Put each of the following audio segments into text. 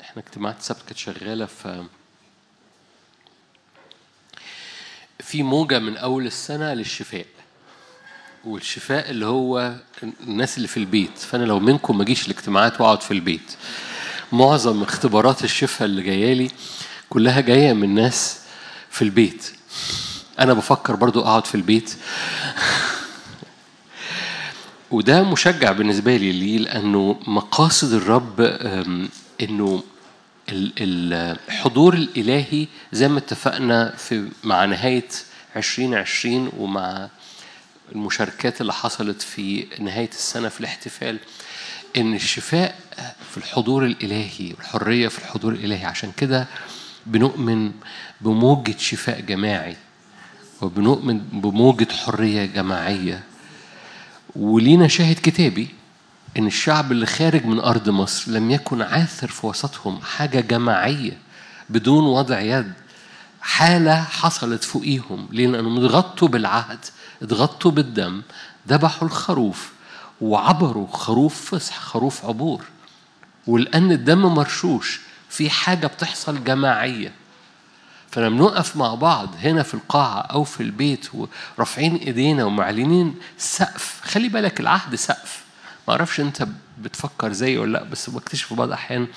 احنا اجتماعات السبت كانت شغالة في في موجة من أول السنة للشفاء والشفاء اللي هو الناس اللي في البيت فأنا لو منكم ما أجيش الاجتماعات وأقعد في البيت معظم اختبارات الشفاء اللي جاية لي كلها جاية من ناس في البيت أنا بفكر برضو أقعد في البيت وده مشجع بالنسبة لي ليه لأنه مقاصد الرب أم، إنه ال- ال- الحضور الإلهي زي ما اتفقنا في مع نهاية 2020 ومع المشاركات اللي حصلت في نهاية السنة في الاحتفال إن الشفاء في الحضور الإلهي والحرية في الحضور الإلهي عشان كده بنؤمن بموجة شفاء جماعي وبنؤمن بموجة حرية جماعية ولينا شاهد كتابي ان الشعب اللي خارج من ارض مصر لم يكن عاثر في وسطهم حاجه جماعيه بدون وضع يد حاله حصلت فوقيهم ليه لانهم اتغطوا بالعهد اتغطوا بالدم ذبحوا الخروف وعبروا خروف فصح خروف عبور ولان الدم مرشوش في حاجه بتحصل جماعيه فلما نقف مع بعض هنا في القاعة أو في البيت ورافعين إيدينا ومعلنين سقف خلي بالك العهد سقف ما أعرفش أنت بتفكر زي ولا لأ بس بكتشف في بعض الأحيان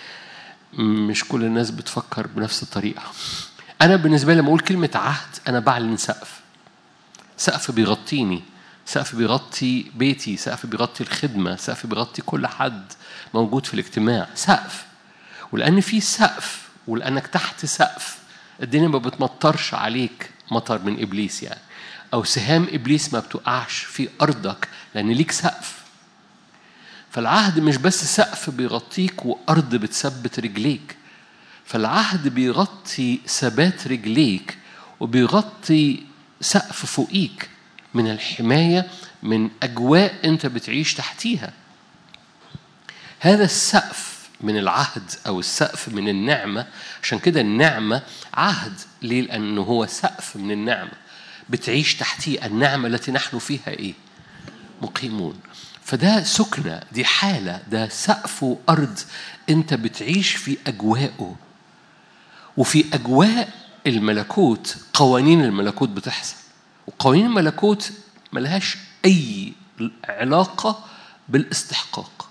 مش كل الناس بتفكر بنفس الطريقة أنا بالنسبة لي لما أقول كلمة عهد أنا بعلن سقف سقف بيغطيني سقف بيغطي بيتي سقف بيغطي الخدمة سقف بيغطي كل حد موجود في الاجتماع سقف ولأن في سقف ولأنك تحت سقف الدنيا ما بتمطرش عليك مطر من إبليس يعني أو سهام إبليس ما بتقعش في أرضك لأن ليك سقف فالعهد مش بس سقف بيغطيك وأرض بتثبت رجليك فالعهد بيغطي ثبات رجليك وبيغطي سقف فوقيك من الحماية من أجواء أنت بتعيش تحتيها هذا السقف من العهد أو السقف من النعمة عشان كده النعمة عهد ليه؟ لأنه هو سقف من النعمة بتعيش تحتيه النعمة التي نحن فيها إيه؟ مقيمون فده سكنة دي حالة ده سقف وأرض أنت بتعيش في أجواءه وفي أجواء الملكوت قوانين الملكوت بتحصل وقوانين الملكوت ملهاش أي علاقة بالاستحقاق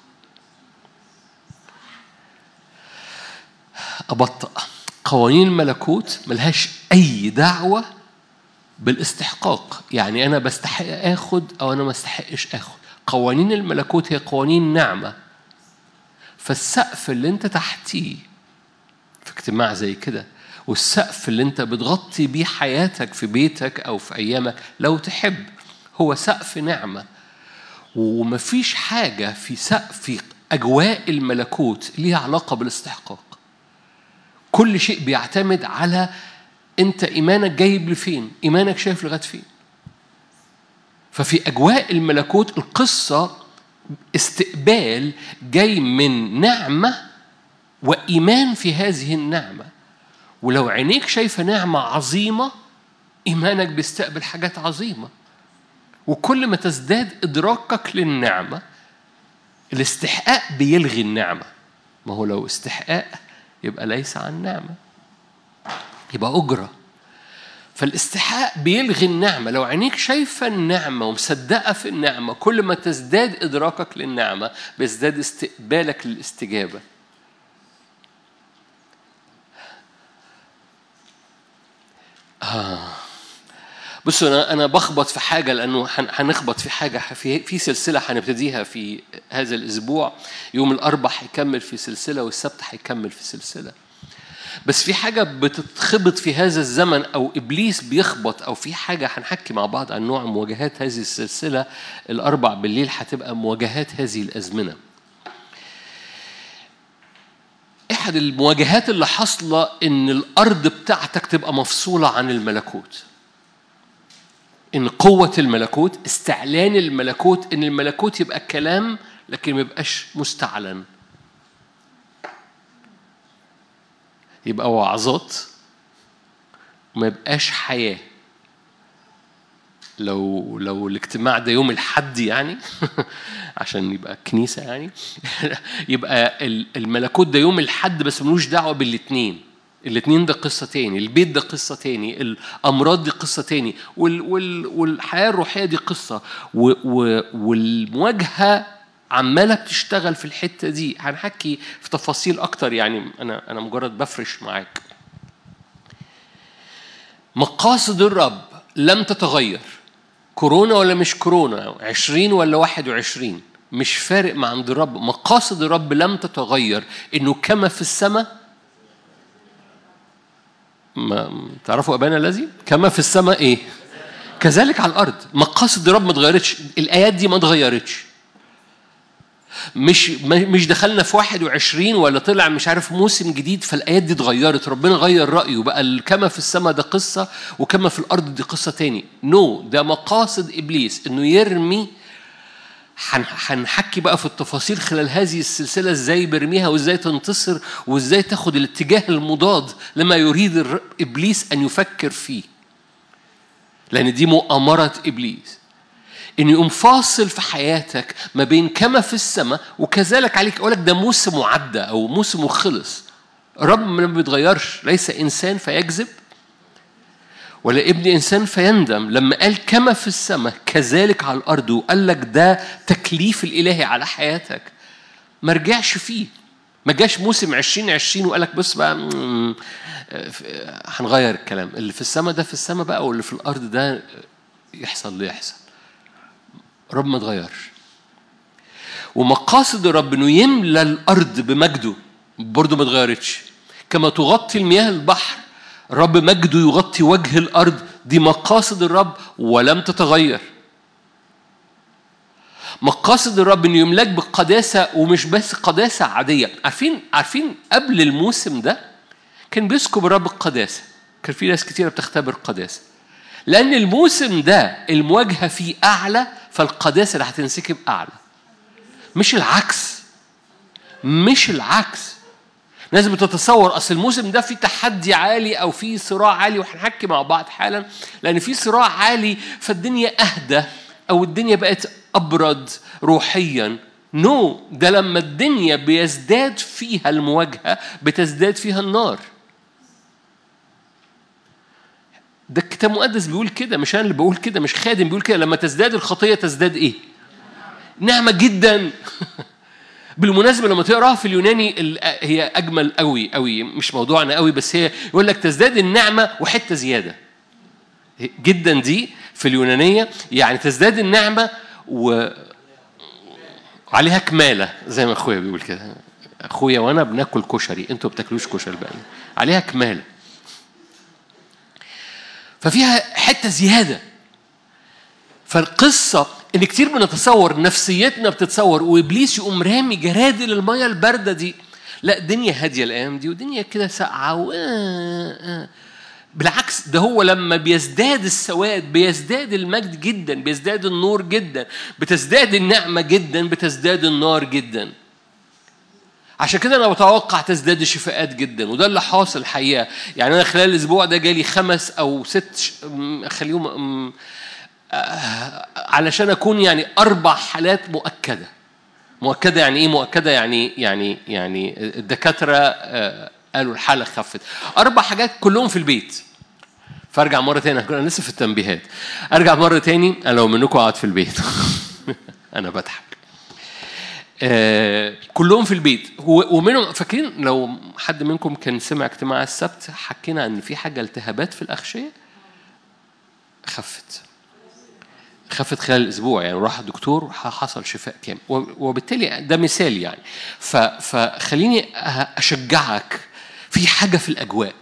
أبطأ قوانين الملكوت ملهاش أي دعوة بالاستحقاق يعني أنا بستحق آخد أو أنا ما استحقش آخد قوانين الملكوت هي قوانين نعمة فالسقف اللي أنت تحتيه في اجتماع زي كده والسقف اللي أنت بتغطي بيه حياتك في بيتك أو في أيامك لو تحب هو سقف نعمة ومفيش حاجة في سقف في أجواء الملكوت ليها علاقة بالاستحقاق كل شيء بيعتمد على انت ايمانك جايب لفين ايمانك شايف لغايه فين ففي اجواء الملكوت القصه استقبال جاي من نعمه وايمان في هذه النعمه ولو عينيك شايفه نعمه عظيمه ايمانك بيستقبل حاجات عظيمه وكل ما تزداد ادراكك للنعمه الاستحقاق بيلغي النعمه ما هو لو استحقاق يبقى ليس عن نعمة يبقى أجرة فالاستحقاق بيلغي النعمة لو عينيك شايفة النعمة ومصدقة في النعمة كل ما تزداد إدراكك للنعمة بيزداد استقبالك للاستجابة آه. بصوا انا انا بخبط في حاجه لانه هنخبط في حاجه في في سلسله هنبتديها في هذا الاسبوع يوم الاربع هيكمل في سلسله والسبت هيكمل في سلسله بس في حاجه بتتخبط في هذا الزمن او ابليس بيخبط او في حاجه هنحكي مع بعض عن نوع مواجهات هذه السلسله الاربع بالليل هتبقى مواجهات هذه الازمنه احد المواجهات اللي حاصله ان الارض بتاعتك تبقى مفصوله عن الملكوت ان قوه الملكوت استعلان الملكوت ان الملكوت يبقى كلام لكن ما يبقاش مستعلن يبقى وعظات ما يبقاش حياه لو لو الاجتماع ده يوم الحد يعني عشان يبقى كنيسة يعني يبقى الملكوت ده يوم الحد بس ملوش دعوة بالاتنين الاتنين ده قصة تاني البيت ده قصة تاني الأمراض دي قصة تاني وال وال والحياة الروحية دي قصة و و والمواجهة عمالة بتشتغل في الحتة دي هنحكي في تفاصيل أكتر يعني أنا أنا مجرد بفرش معاك مقاصد الرب لم تتغير كورونا ولا مش كورونا عشرين ولا واحد وعشرين مش فارق مع عند الرب مقاصد الرب لم تتغير انه كما في السماء ما تعرفوا ابانا الذي كما في السماء ايه كذلك على الارض مقاصد الرب ما اتغيرتش الايات دي ما اتغيرتش مش مش دخلنا في 21 ولا طلع مش عارف موسم جديد فالايات دي اتغيرت ربنا غير رايه بقى كما في السماء ده قصه وكما في الارض دي قصه تاني نو no, ده مقاصد ابليس انه يرمي هنحكي بقى في التفاصيل خلال هذه السلسله ازاي بيرميها وازاي تنتصر وازاي تاخد الاتجاه المضاد لما يريد ابليس ان يفكر فيه لان دي مؤامره ابليس ان يقوم فاصل في حياتك ما بين كما في السماء وكذلك عليك اقول لك ده موسم عدى او موسم خلص رب ما بيتغيرش ليس انسان فيكذب ولا ابن انسان فيندم لما قال كما في السماء كذلك على الارض وقال لك ده تكليف الالهي على حياتك ما رجعش فيه ما جاش موسم 2020 وقال لك بص بقى هنغير الكلام اللي في السماء ده في السماء بقى واللي في الارض ده يحصل اللي يحصل رب ما اتغيرش ومقاصد الرب انه يملى الارض بمجده برضه ما اتغيرتش كما تغطي المياه البحر رب مجده يغطي وجه الارض دي مقاصد الرب ولم تتغير مقاصد الرب انه يملاك بالقداسه ومش بس قداسه عاديه عارفين عارفين قبل الموسم ده كان بيسكب الرب القداسه كان في ناس كتيره بتختبر القداسه لأن الموسم ده المواجهة فيه أعلى فالقداسة اللي هتنسكب أعلى مش العكس مش العكس لازم بتتصور اصل الموسم ده فيه تحدي عالي او فيه صراع عالي وهنحكي مع بعض حالا لان في صراع عالي فالدنيا اهدى او الدنيا بقت ابرد روحيا نو no. ده لما الدنيا بيزداد فيها المواجهه بتزداد فيها النار ده الكتاب المقدس بيقول كده مش انا اللي بقول كده مش خادم بيقول كده لما تزداد الخطيه تزداد ايه؟ نعمه جدا بالمناسبه لما تقراها في اليوناني هي اجمل قوي قوي مش موضوعنا قوي بس هي يقول لك تزداد النعمه وحته زياده جدا دي في اليونانيه يعني تزداد النعمه و عليها كماله زي ما اخويا بيقول كده اخويا وانا بناكل كشري انتوا بتاكلوش كشري بقى عليها كماله ففيها حته زياده فالقصه ان كتير بنتصور نفسيتنا بتتصور وابليس يقوم رامي جرادل الميه البارده دي لا الدنيا هاديه الايام دي ودنيا كده ساقعه و... بالعكس ده هو لما بيزداد السواد بيزداد المجد جدا بيزداد النور جدا بتزداد النعمه جدا بتزداد النار جدا عشان كده انا بتوقع تزداد الشفاءات جدا وده اللي حاصل الحقيقه يعني انا خلال الاسبوع ده جالي خمس او ست خليهم علشان اكون يعني اربع حالات مؤكده مؤكده يعني ايه مؤكده يعني يعني يعني الدكاتره قالوا الحاله خفت اربع حاجات كلهم في البيت فارجع مره تاني انا لسه في التنبيهات ارجع مره تاني انا لو منكم قاعد في البيت انا بضحك آه كلهم في البيت ومنهم فاكرين لو حد منكم كان سمع اجتماع السبت حكينا ان في حاجه التهابات في الاغشيه خفت خفت خلال الاسبوع يعني راح الدكتور حصل شفاء كامل وبالتالي ده مثال يعني فخليني اشجعك في حاجه في الاجواء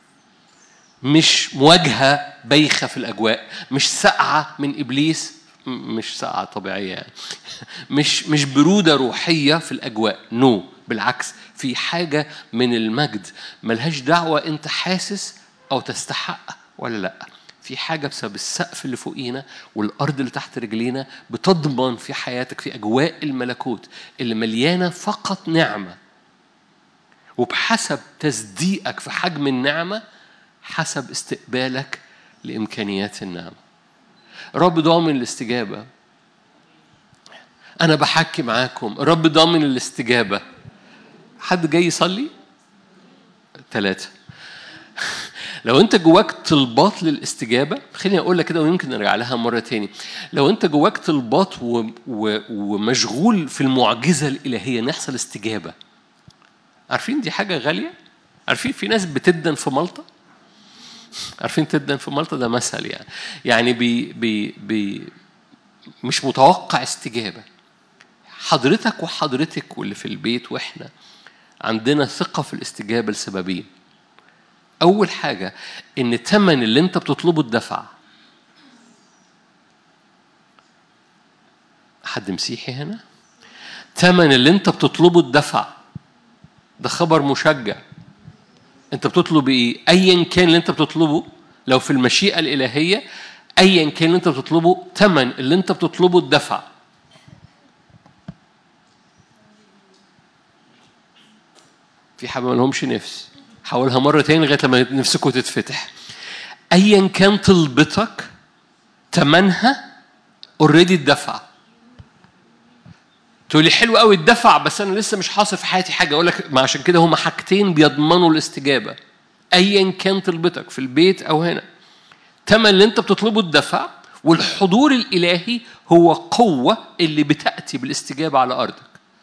مش مواجهه بايخه في الاجواء مش سقعه من ابليس مش سقعه طبيعيه يعني مش مش بروده روحيه في الاجواء نو no. بالعكس في حاجه من المجد ملهاش دعوه انت حاسس او تستحق ولا لا في حاجة بسبب السقف اللي فوقينا والأرض اللي تحت رجلينا بتضمن في حياتك في أجواء الملكوت اللي مليانة فقط نعمة وبحسب تصديقك في حجم النعمة حسب استقبالك لإمكانيات النعمة رب ضامن الاستجابة أنا بحكي معاكم الرب ضامن الاستجابة حد جاي يصلي؟ ثلاثة لو انت جواك طلبات للاستجابه خليني اقول لك كده ويمكن نرجع لها مره تاني لو انت جواك طلبات و... و... ومشغول في المعجزه الالهيه ان يحصل استجابه عارفين دي حاجه غاليه عارفين في ناس بتدن في مالطا عارفين تدن في مالطا ده مثل يعني يعني بي... بي... بي... مش متوقع استجابه حضرتك وحضرتك واللي في البيت واحنا عندنا ثقه في الاستجابه لسببين أول حاجة إن الثمن اللي أنت بتطلبه اتدفع. حد مسيحي هنا؟ ثمن اللي أنت بتطلبه اتدفع. ده خبر مشجع. أنت بتطلب إيه؟ أيا كان اللي أنت بتطلبه لو في المشيئة الإلهية أيا كان اللي أنت بتطلبه ثمن اللي أنت بتطلبه اتدفع. في حبة ما لهمش نفس حاولها مرة تاني لغاية لما نفسكم تتفتح أيا كان طلبتك تمنها اوريدي اتدفع تقول لي حلو قوي اتدفع بس انا لسه مش حاصل في حياتي حاجه اقول لك ما عشان كده هما حاجتين بيضمنوا الاستجابه ايا كان طلبتك في البيت او هنا تمن اللي انت بتطلبه اتدفع والحضور الالهي هو قوه اللي بتاتي بالاستجابه على ارضك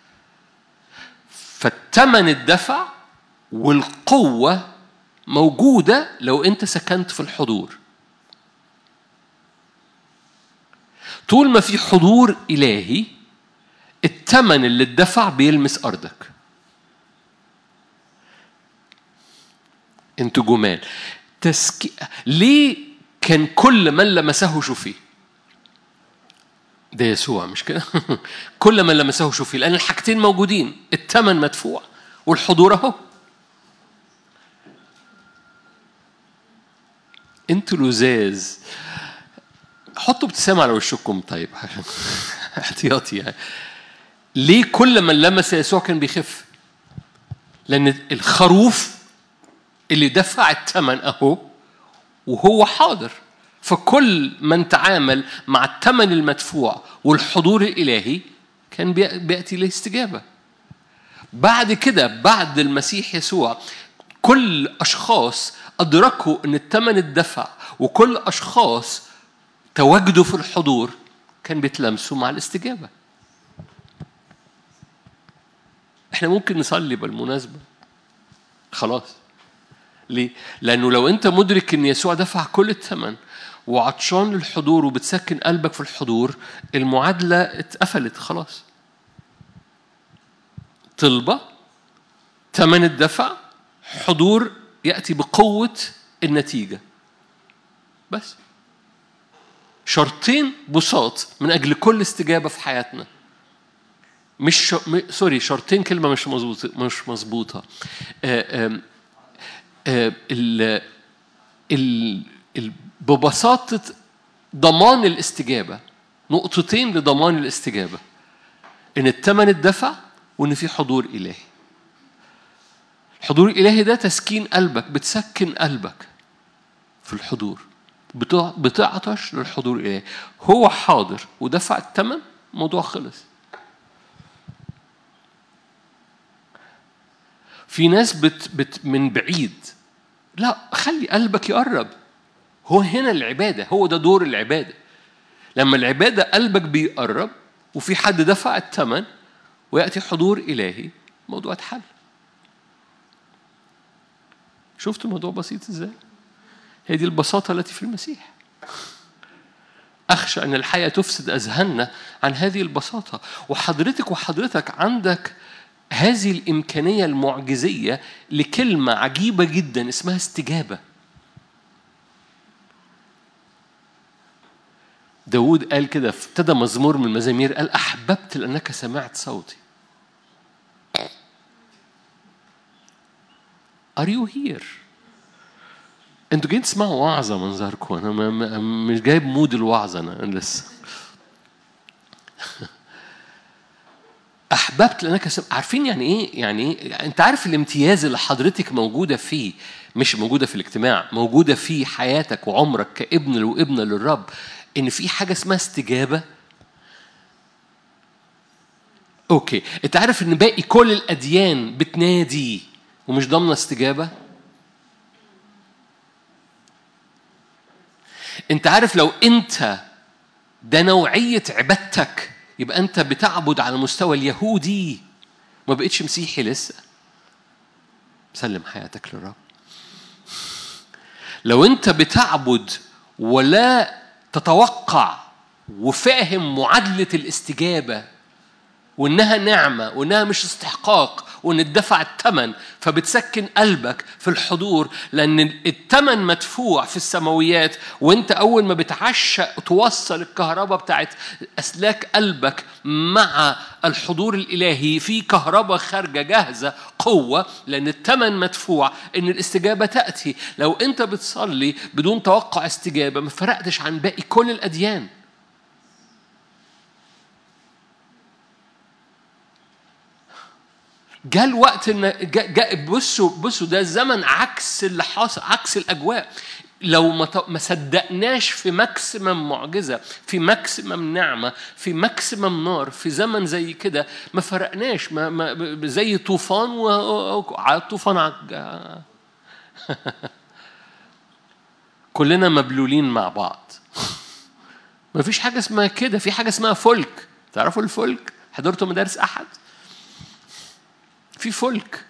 فالتمن اتدفع والقوة موجودة لو أنت سكنت في الحضور. طول ما في حضور إلهي الثمن اللي اتدفع بيلمس أرضك. أنتوا جمال. تسكي... ليه كان كل من لمسه شفيه؟ ده يسوع مش كده؟ كل من لمسه شفيه لأن الحاجتين موجودين، الثمن مدفوع والحضور أهو. انتوا لزاز حطوا ابتسامة على وشكم طيب احتياطي يعني ليه كل من لمس يسوع كان بيخف؟ لأن الخروف اللي دفع الثمن أهو وهو حاضر فكل من تعامل مع الثمن المدفوع والحضور الإلهي كان بيأتي له استجابة بعد كده بعد المسيح يسوع كل أشخاص أدركوا أن الثمن اتدفع وكل أشخاص تواجدوا في الحضور كان بيتلمسوا مع الاستجابة احنا ممكن نصلي بالمناسبة خلاص ليه؟ لأنه لو أنت مدرك أن يسوع دفع كل الثمن وعطشان للحضور وبتسكن قلبك في الحضور المعادلة اتقفلت خلاص طلبة ثمن الدفع حضور يأتي بقوة النتيجة بس شرطين بساط من أجل كل استجابة في حياتنا مش ش... م... سوري شرطين كلمة مش مظبوطة مش مظبوطة ال... ال... ال... ببساطة ضمان الاستجابة نقطتين لضمان الاستجابة إن الثمن اتدفع وإن في حضور إلهي الحضور الإلهي ده تسكين قلبك بتسكن قلبك في الحضور بتعطش للحضور الإلهي هو حاضر ودفع الثمن الموضوع خلص في ناس بت بت من بعيد لا خلي قلبك يقرب هو هنا العبادة هو ده دور العبادة لما العبادة قلبك بيقرب وفي حد دفع الثمن ويأتي حضور إلهي الموضوع اتحل شفتوا الموضوع بسيط ازاي؟ هي دي البساطة التي في المسيح. أخشى أن الحياة تفسد أذهاننا عن هذه البساطة، وحضرتك وحضرتك عندك هذه الإمكانية المعجزية لكلمة عجيبة جدا اسمها استجابة. داود قال كده ابتدى مزمور من المزامير قال أحببت لأنك سمعت صوتي. Are you here؟ انتوا جايين تسمعوا وعظة منظركم انا ما ما مش جايب مود الوعظة انا لسه احببت لانك سم... عارفين يعني ايه يعني ايه انت عارف الامتياز اللي حضرتك موجوده فيه مش موجوده في الاجتماع موجوده في حياتك وعمرك كابن وابنه للرب ان في حاجه اسمها استجابه اوكي انت عارف ان باقي كل الاديان بتنادي ومش ضامنه استجابه انت عارف لو انت ده نوعيه عبادتك يبقى انت بتعبد على مستوى اليهودي ما بقتش مسيحي لسه سلم حياتك للرب لو انت بتعبد ولا تتوقع وفاهم معادله الاستجابه وانها نعمه وانها مش استحقاق وان اتدفع الثمن فبتسكن قلبك في الحضور لان الثمن مدفوع في السماويات وانت اول ما بتعشق توصل الكهرباء بتاعت اسلاك قلبك مع الحضور الالهي في كهرباء خارجه جاهزه قوه لان الثمن مدفوع ان الاستجابه تاتي لو انت بتصلي بدون توقع استجابه ما فرقتش عن باقي كل الاديان جاء الوقت ان جا جا بصوا بصوا ده الزمن عكس اللي حاصل عكس الاجواء لو ما ما صدقناش في ماكسيمم معجزه في ماكسيمم نعمه في ماكسيمم نار في زمن زي كده ما فرقناش ما, ما زي طوفان و طوفان كلنا مبلولين مع بعض ما فيش حاجه اسمها كده في حاجه اسمها فلك تعرفوا الفلك حضرتوا مدارس احد في فلك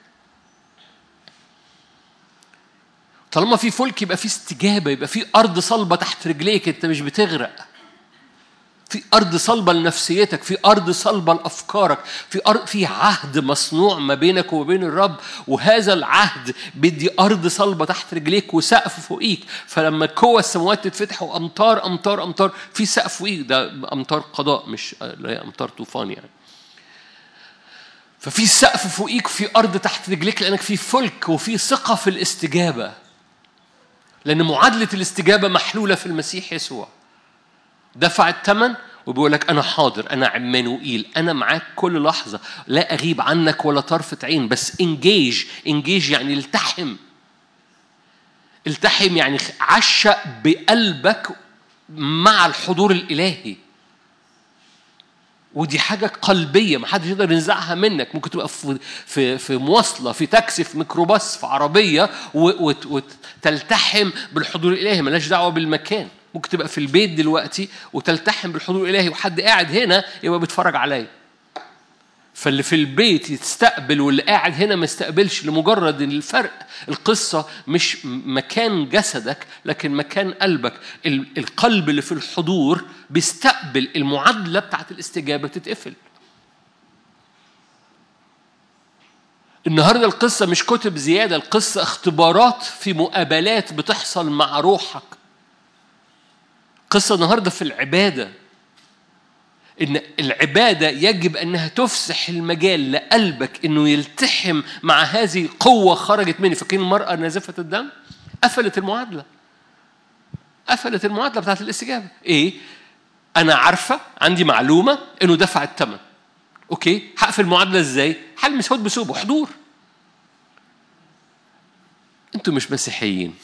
طالما في فلك يبقى في استجابه يبقى في ارض صلبه تحت رجليك انت مش بتغرق في ارض صلبه لنفسيتك في ارض صلبه لافكارك في أرض في عهد مصنوع ما بينك وما بين الرب وهذا العهد بيدي ارض صلبه تحت رجليك وسقف فوقيك فلما قوة السماوات تتفتح وامطار امطار امطار في سقف فوقيك ده امطار قضاء مش لا هي امطار طوفان يعني ففي سقف فوقيك وفي أرض تحت رجليك لأنك في فلك وفي ثقة في الاستجابة لأن معادلة الاستجابة محلولة في المسيح يسوع دفع الثمن وبيقول لك أنا حاضر أنا عمانوئيل أنا معاك كل لحظة لا أغيب عنك ولا طرفة عين بس انجيج انجيج يعني التحم التحم يعني عشق بقلبك مع الحضور الإلهي ودي حاجة قلبية ما حدش يقدر ينزعها منك ممكن تبقى في في في مواصلة في تاكسي في ميكروباص في عربية وتلتحم بالحضور الإلهي ملاش دعوة بالمكان ممكن تبقى في البيت دلوقتي وتلتحم بالحضور الإلهي وحد قاعد هنا يبقى بيتفرج عليا فاللي في البيت يستقبل واللي قاعد هنا ما يستقبلش لمجرد ان الفرق القصه مش مكان جسدك لكن مكان قلبك القلب اللي في الحضور بيستقبل المعادله بتاعت الاستجابه تتقفل النهارده القصه مش كتب زياده القصه اختبارات في مقابلات بتحصل مع روحك قصه النهارده في العباده ان العباده يجب انها تفسح المجال لقلبك انه يلتحم مع هذه قوه خرجت مني فاكرين المراه نازفه الدم قفلت المعادله قفلت المعادله بتاعت الاستجابه ايه انا عارفه عندي معلومه انه دفع الثمن اوكي هقفل المعادله ازاي هلمس هود بسوبه حضور انتوا مش مسيحيين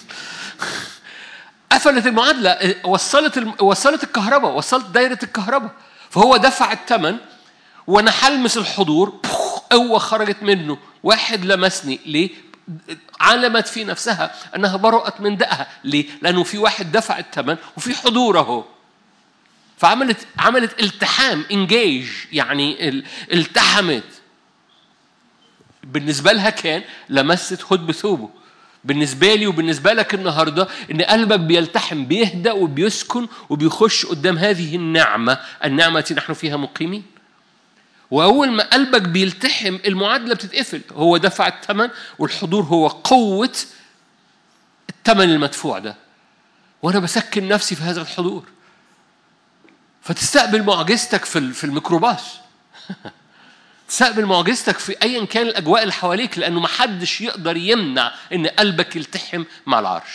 قفلت المعادله وصلت وصلت الكهرباء وصلت دايره الكهرباء فهو دفع الثمن وانا هلمس الحضور قوه خرجت منه واحد لمسني ليه علمت في نفسها انها برأت من دقها ليه لانه في واحد دفع الثمن وفي حضور اهو فعملت عملت التحام انجيج يعني التحمت بالنسبه لها كان لمست خد بثوبه بالنسبة لي وبالنسبة لك النهاردة إن قلبك بيلتحم بيهدأ وبيسكن وبيخش قدام هذه النعمة النعمة التي نحن فيها مقيمين وأول ما قلبك بيلتحم المعادلة بتتقفل هو دفع الثمن والحضور هو قوة الثمن المدفوع ده وأنا بسكن نفسي في هذا الحضور فتستقبل معجزتك في الميكروباص تستقبل معجزتك في ايا كان الاجواء اللي حواليك لانه ما حدش يقدر يمنع ان قلبك يلتحم مع العرش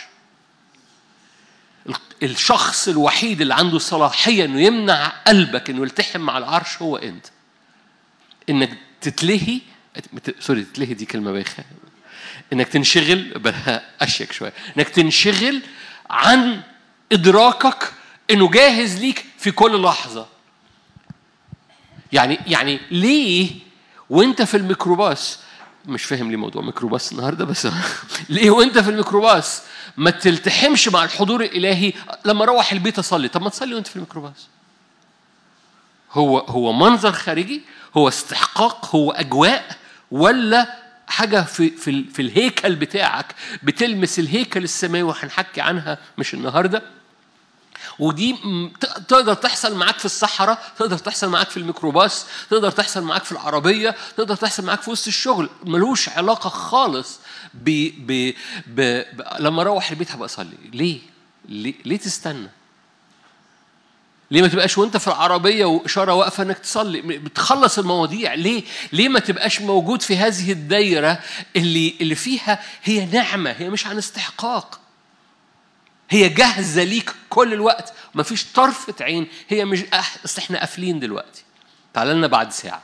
الشخص الوحيد اللي عنده صلاحيه انه يمنع قلبك انه يلتحم مع العرش هو انت انك تتلهي سوري تتلهي دي كلمه بايخه انك تنشغل اشيك شويه انك تنشغل عن ادراكك انه جاهز ليك في كل لحظه يعني يعني ليه وانت في الميكروباص مش فاهم ليه موضوع ميكروباص النهارده بس ليه وانت في الميكروباص ما تلتحمش مع الحضور الالهي لما اروح البيت اصلي طب ما تصلي وانت في الميكروباص هو هو منظر خارجي هو استحقاق هو اجواء ولا حاجه في في في الهيكل بتاعك بتلمس الهيكل السماوي وهنحكي عنها مش النهارده ودي تقدر تحصل معاك في الصحراء تقدر تحصل معاك في الميكروباص تقدر تحصل معاك في العربية تقدر تحصل معاك في وسط الشغل ملوش علاقة خالص ب... ب... ب... ب... لما اروح البيت هبقى اصلي ليه؟ ليه ليه تستنى ليه ما تبقاش وانت في العربية وإشارة واقفة انك تصلي بتخلص المواضيع ليه ليه ما تبقاش موجود في هذه الدايرة اللي اللي فيها هي نعمة هي مش عن استحقاق هي جاهزة ليك كل الوقت مفيش طرفة عين هي مش أصل احنا قافلين دلوقتي تعال لنا بعد ساعة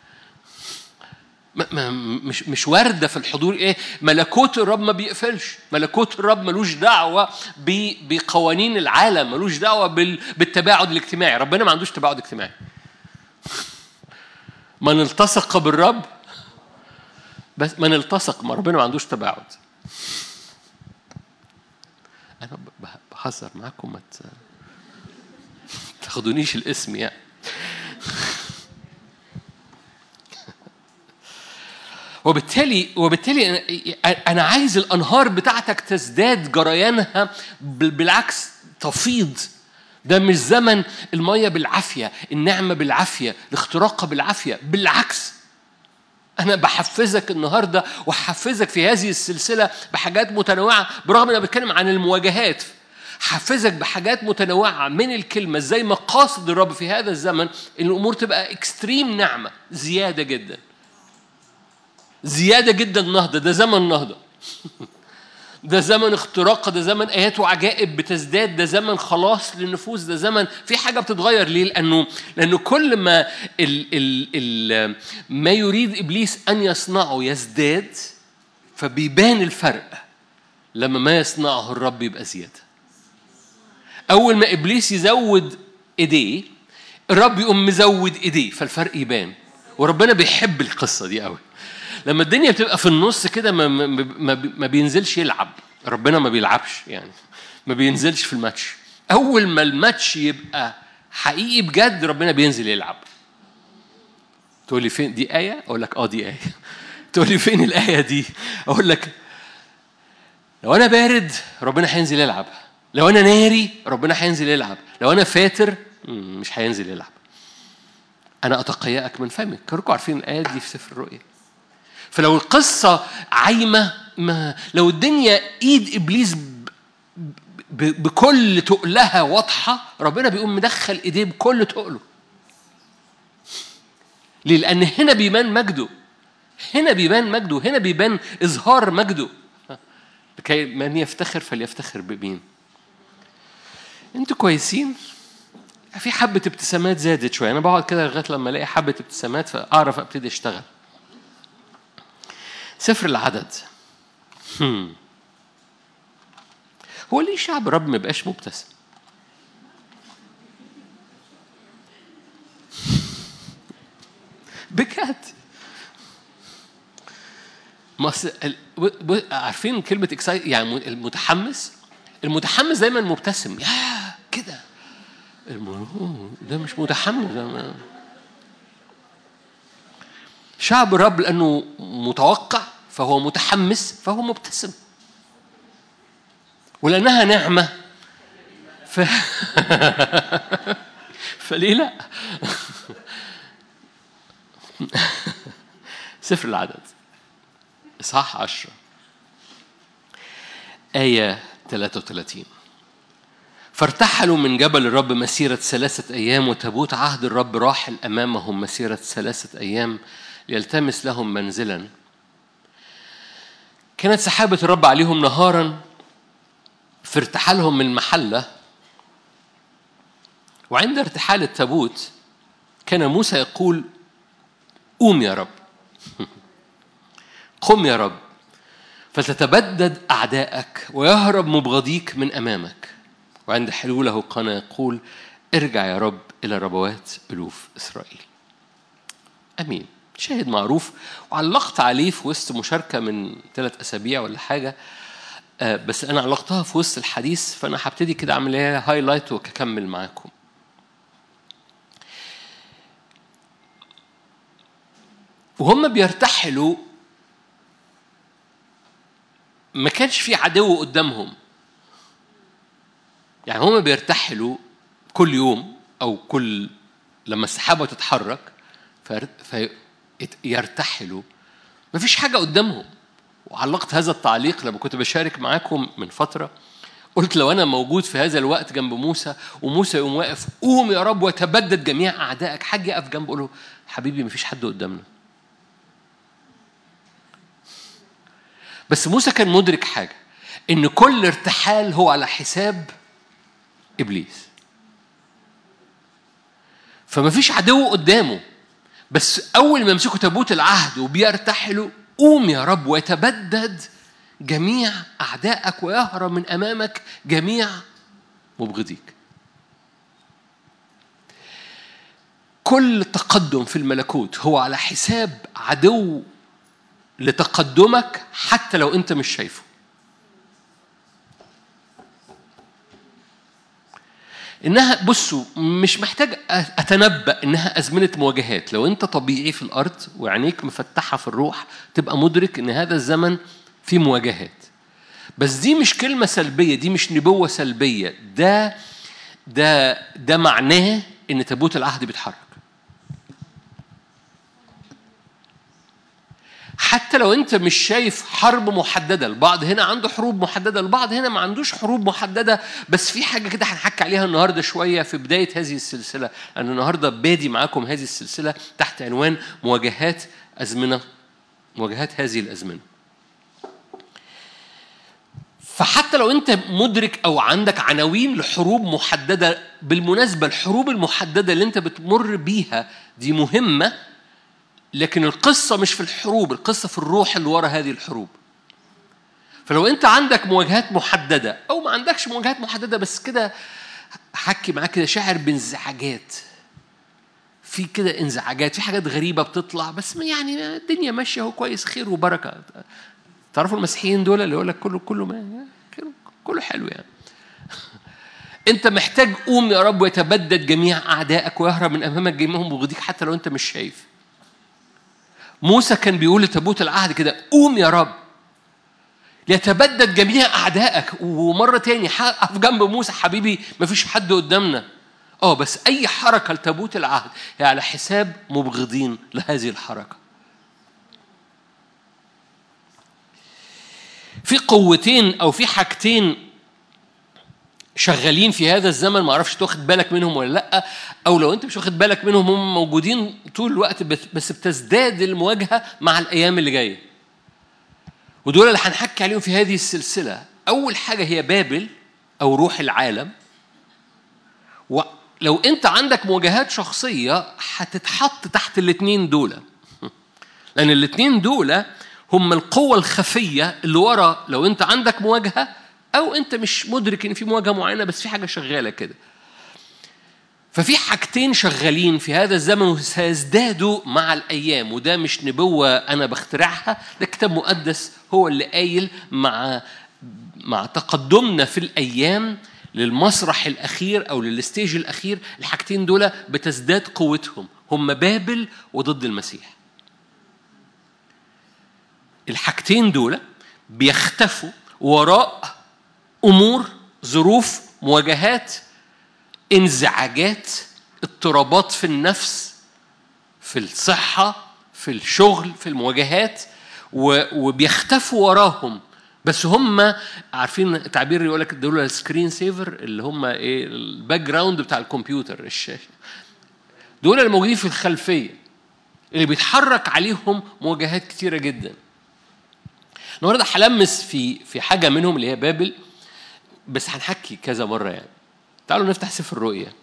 مش مش وارده في الحضور ايه ملكوت الرب ما بيقفلش ملكوت الرب ملوش دعوه بقوانين العالم ملوش دعوه بالتباعد الاجتماعي ربنا ما عندوش تباعد اجتماعي من التصق بالرب بس من التصق ما ربنا ما عندوش تباعد انا بهزر معاكم ما تاخدونيش الاسم يعني وبالتالي وبالتالي انا عايز الانهار بتاعتك تزداد جريانها بالعكس تفيض ده مش زمن الميه بالعافيه النعمه بالعافيه الاختراق بالعافيه بالعكس انا بحفزك النهارده وحفزك في هذه السلسله بحاجات متنوعه برغم ان انا بتكلم عن المواجهات حفزك بحاجات متنوعة من الكلمة زي مقاصد الرب في هذا الزمن إن الأمور تبقى اكستريم نعمة زيادة جدا زيادة جدا نهضة ده زمن نهضة ده زمن اختراق ده زمن آيات وعجائب بتزداد ده زمن خلاص للنفوس ده زمن في حاجة بتتغير ليه؟ لأنه لأنه كل ما ال ال ال ما يريد إبليس أن يصنعه يزداد فبيبان الفرق لما ما يصنعه الرب يبقى زيادة أول ما إبليس يزود إيديه الرب يقوم مزود إيديه فالفرق يبان وربنا بيحب القصة دي قوي لما الدنيا بتبقى في النص كده ما, ما, ما بينزلش يلعب ربنا ما بيلعبش يعني ما بينزلش في الماتش اول ما الماتش يبقى حقيقي بجد ربنا بينزل يلعب تقول لي فين دي آية أقول لك آه دي آية تقول لي فين الآية دي أقول لك لو أنا بارد ربنا هينزل يلعب لو أنا ناري ربنا هينزل يلعب لو أنا فاتر مش هينزل يلعب أنا أتقيأك من فمك كلكم عارفين الآيات دي في سفر الرؤيا فلو القصة عايمة ما لو الدنيا إيد إبليس بكل تقلها واضحة ربنا بيقوم مدخل إيديه بكل تقله ليه؟ لأن هنا بيبان مجده هنا بيبان مجده هنا بيبان إظهار مجده لكي من يفتخر فليفتخر بمين انتوا كويسين في حبة ابتسامات زادت شوية أنا بقعد كده لغاية لما ألاقي حبة ابتسامات فأعرف أبتدي أشتغل سفر العدد هم. هو ليه شعب رب ما يبقاش مبتسم بجد عارفين كلمة اكسايت يعني المتحمس المتحمس دايما مبتسم يا كده ده مش متحمس ده شعب الرب لأنه متوقع فهو متحمس فهو مبتسم ولأنها نعمة ف... فليه لا سفر العدد إصحاح عشرة آية 33 فارتحلوا من جبل الرب مسيرة ثلاثة أيام وتابوت عهد الرب راحل أمامهم مسيرة ثلاثة أيام ليلتمس لهم منزلا كانت سحابة الرب عليهم نهارا في ارتحالهم من المحلة وعند ارتحال التابوت كان موسى يقول قوم يا رب قم يا رب فتتبدد أعدائك ويهرب مبغضيك من أمامك وعند حلوله كان يقول ارجع يا رب إلى ربوات ألوف إسرائيل امين شاهد معروف وعلقت عليه في وسط مشاركه من ثلاث اسابيع ولا حاجه آه، بس انا علقتها في وسط الحديث فانا هبتدي كده اعمل لها هايلايت واكمل معاكم وهم بيرتحلوا ما كانش في عدو قدامهم يعني هم بيرتحلوا كل يوم او كل لما السحابه تتحرك فيرتحلوا ما فيش حاجه قدامهم وعلقت هذا التعليق لما كنت بشارك معاكم من فتره قلت لو انا موجود في هذا الوقت جنب موسى وموسى يقوم واقف قوم يا رب وتبدد جميع اعدائك حاجه يقف جنبه يقول له حبيبي ما فيش حد قدامنا بس موسى كان مدرك حاجه ان كل ارتحال هو على حساب ابليس فما فيش عدو قدامه بس اول ما يمسكوا تابوت العهد وبيرتحلوا قوم يا رب ويتبدد جميع اعدائك ويهرب من امامك جميع مبغضيك كل تقدم في الملكوت هو على حساب عدو لتقدمك حتى لو انت مش شايفه انها بصوا مش محتاج اتنبا انها ازمنه مواجهات لو انت طبيعي في الارض وعينيك مفتحه في الروح تبقى مدرك ان هذا الزمن فيه مواجهات بس دي مش كلمه سلبيه دي مش نبوه سلبيه ده ده ده معناه ان تابوت العهد بيتحرك حتى لو انت مش شايف حرب محدده البعض هنا عنده حروب محدده البعض هنا ما عندوش حروب محدده بس في حاجه كده هنحكي عليها النهارده شويه في بدايه هذه السلسله انا النهارده بادي معاكم هذه السلسله تحت عنوان مواجهات ازمنه مواجهات هذه الازمنه فحتى لو انت مدرك او عندك عناوين لحروب محدده بالمناسبه الحروب المحدده اللي انت بتمر بيها دي مهمه لكن القصة مش في الحروب القصة في الروح اللي ورا هذه الحروب فلو انت عندك مواجهات محددة او ما عندكش مواجهات محددة بس كده حكي معاك كده شاعر بانزعاجات في كده انزعاجات في حاجات غريبة بتطلع بس يعني الدنيا ماشية هو كويس خير وبركة تعرفوا المسيحيين دول اللي يقول لك كله كله ما كله حلو يعني انت محتاج قوم يا رب ويتبدد جميع اعدائك ويهرب من امامك جميعهم بغضيك حتى لو انت مش شايف موسى كان بيقول لتابوت العهد كده قوم يا رب ليتبدد جميع أعدائك ومرة تاني أقف جنب موسى حبيبي مفيش حد قدامنا اه بس أي حركة لتابوت العهد هي على حساب مبغضين لهذه الحركة في قوتين أو في حاجتين شغالين في هذا الزمن ما اعرفش تاخد بالك منهم ولا لا او لو انت مش واخد بالك منهم هم موجودين طول الوقت بس بتزداد المواجهه مع الايام اللي جايه ودول اللي هنحكي عليهم في هذه السلسله اول حاجه هي بابل او روح العالم ولو انت عندك مواجهات شخصيه هتتحط تحت الاثنين دول لان الاثنين دول هم القوه الخفيه اللي ورا لو انت عندك مواجهه او انت مش مدرك ان في مواجهه معينه بس في حاجه شغاله كده ففي حاجتين شغالين في هذا الزمن وسيزدادوا مع الايام وده مش نبوه انا بخترعها ده كتاب مقدس هو اللي قايل مع مع تقدمنا في الايام للمسرح الاخير او للستيج الاخير الحاجتين دول بتزداد قوتهم هم بابل وضد المسيح الحاجتين دول بيختفوا وراء امور ظروف مواجهات انزعاجات اضطرابات في النفس في الصحه في الشغل في المواجهات وبيختفوا وراهم بس هم عارفين تعبير يقول لك دول السكرين سيفر اللي هم ايه الباك جراوند بتاع الكمبيوتر الشاشه دول اللي موجودين في الخلفيه اللي بيتحرك عليهم مواجهات كتيره جدا النهارده هلمس في في حاجه منهم اللي هي بابل بس هنحكي كذا مرة يعني تعالوا نفتح سفر الرؤيا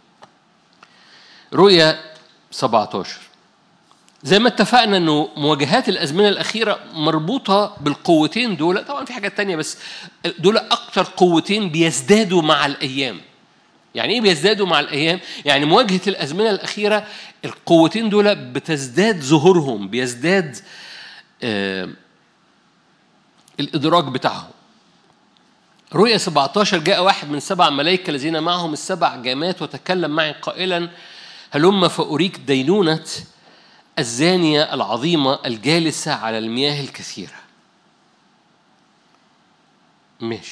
رؤيا 17 زي ما اتفقنا انه مواجهات الازمنه الاخيره مربوطه بالقوتين دول طبعا في حاجات تانية بس دول اكتر قوتين بيزدادوا مع الايام يعني ايه بيزدادوا مع الايام يعني مواجهه الازمنه الاخيره القوتين دول بتزداد ظهورهم بيزداد آه الادراك بتاعهم رؤيا 17 جاء واحد من سبع ملائكة الذين معهم السبع جامات وتكلم معي قائلا هلم فأريك دينونة الزانية العظيمة الجالسة على المياه الكثيرة ماشي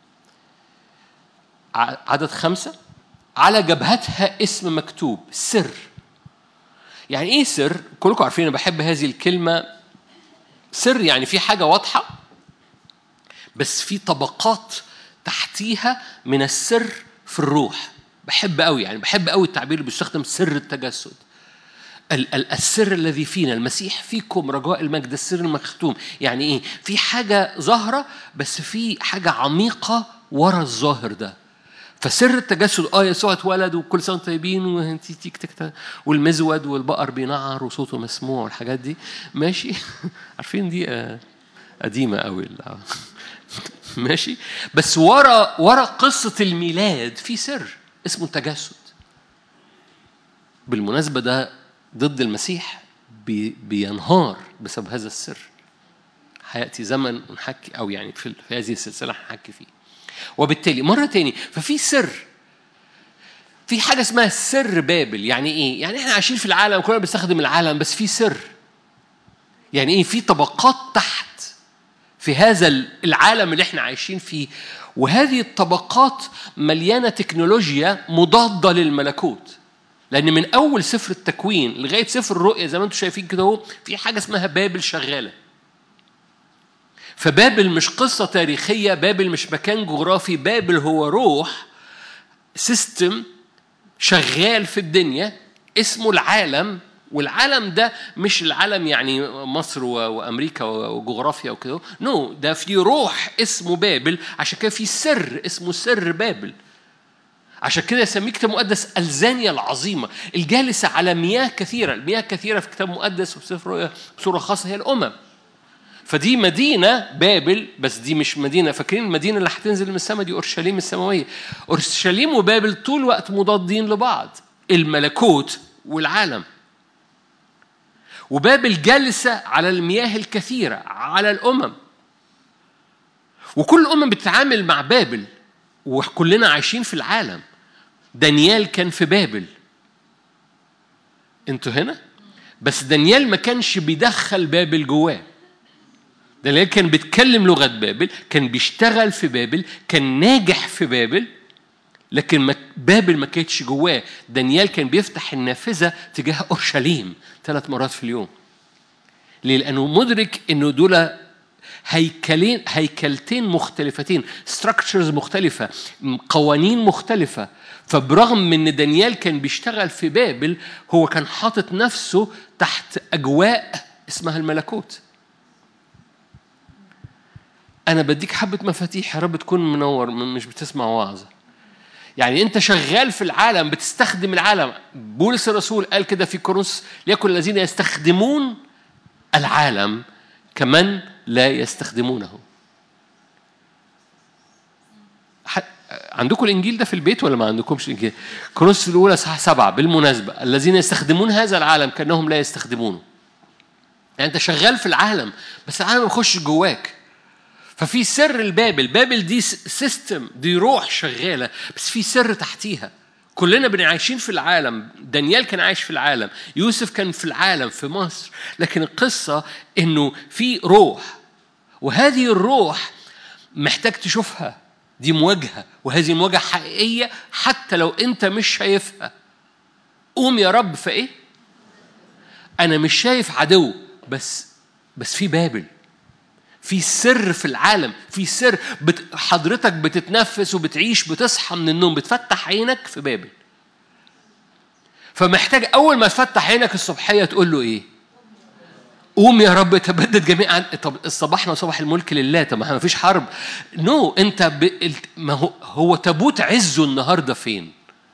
عدد خمسة على جبهتها اسم مكتوب سر يعني ايه سر كلكم عارفين انا بحب هذه الكلمه سر يعني في حاجه واضحه بس في طبقات تحتيها من السر في الروح بحب قوي يعني بحب قوي التعبير اللي بيستخدم سر التجسد السر الذي فينا المسيح فيكم رجاء المجد السر المختوم يعني ايه في حاجه ظاهره بس في حاجه عميقه ورا الظاهر ده فسر التجسد اه يسوع اتولد وكل سنه طيبين تيك تك والمزود والبقر بينعر وصوته مسموع والحاجات دي ماشي عارفين دي آه قديمه قوي ماشي بس ورا ورا قصه الميلاد في سر اسمه التجسد بالمناسبه ده ضد المسيح بي بينهار بسبب هذا السر هياتي زمن نحكي او يعني في هذه السلسله هنحكي فيه وبالتالي مرة تاني ففي سر في حاجة اسمها سر بابل يعني إيه؟ يعني إحنا عايشين في العالم كلنا بنستخدم العالم بس في سر يعني إيه؟ في طبقات تحت في هذا العالم اللي إحنا عايشين فيه وهذه الطبقات مليانة تكنولوجيا مضادة للملكوت لأن من أول سفر التكوين لغاية سفر الرؤيا زي ما أنتم شايفين كده اهو في حاجة اسمها بابل شغالة فبابل مش قصة تاريخية بابل مش مكان جغرافي بابل هو روح سيستم شغال في الدنيا اسمه العالم والعالم ده مش العالم يعني مصر وامريكا وجغرافيا وكده نو no, ده في روح اسمه بابل عشان كده في سر اسمه سر بابل عشان كده يسميه كتاب مقدس الزانية العظيمة الجالسة على مياه كثيرة المياه كثيرة في كتاب مقدس وفي سفر بصورة خاصة هي الأمم فدي مدينة بابل بس دي مش مدينة فاكرين المدينة اللي هتنزل من السماء دي أورشليم السماوية أورشليم وبابل طول الوقت مضادين لبعض الملكوت والعالم وبابل جالسة على المياه الكثيرة على الأمم وكل الأمم بتتعامل مع بابل وكلنا عايشين في العالم دانيال كان في بابل انتوا هنا بس دانيال ما كانش بيدخل بابل جواه دانيال كان بيتكلم لغة بابل كان بيشتغل في بابل كان ناجح في بابل لكن بابل ما كانتش جواه دانيال كان بيفتح النافذة تجاه أورشليم ثلاث مرات في اليوم ليه؟ لأنه مدرك إنه دول هيكلين هيكلتين مختلفتين ستراكشرز مختلفة قوانين مختلفة فبرغم من ان دانيال كان بيشتغل في بابل هو كان حاطط نفسه تحت اجواء اسمها الملكوت انا بديك حبه مفاتيح يا رب تكون منور مش بتسمع وعظه يعني انت شغال في العالم بتستخدم العالم بولس الرسول قال كده في كورنثوس ليكن الذين يستخدمون العالم كمن لا يستخدمونه عندكم الانجيل ده في البيت ولا ما عندكمش الانجيل؟ كورنثوس الاولى صح سبعه بالمناسبه الذين يستخدمون هذا العالم كانهم لا يستخدمونه. يعني انت شغال في العالم بس العالم يخش جواك. ففي سر البابل بابل دي سيستم دي روح شغالة بس في سر تحتيها كلنا بن عايشين في العالم دانيال كان عايش في العالم يوسف كان في العالم في مصر لكن القصة انه في روح وهذه الروح محتاج تشوفها دي مواجهة وهذه مواجهة حقيقية حتى لو انت مش شايفها قوم يا رب في ايه انا مش شايف عدو بس بس في بابل في سر في العالم في سر بت... حضرتك بتتنفس وبتعيش بتصحى من النوم بتفتح عينك في بابل فمحتاج اول ما تفتح عينك الصبحيه تقول له ايه قوم يا رب تبدد جميعا طب صباحنا وصباح الملك لله طب ما فيش حرب نو no. انت ب... ما هو هو تابوت عزه النهارده فين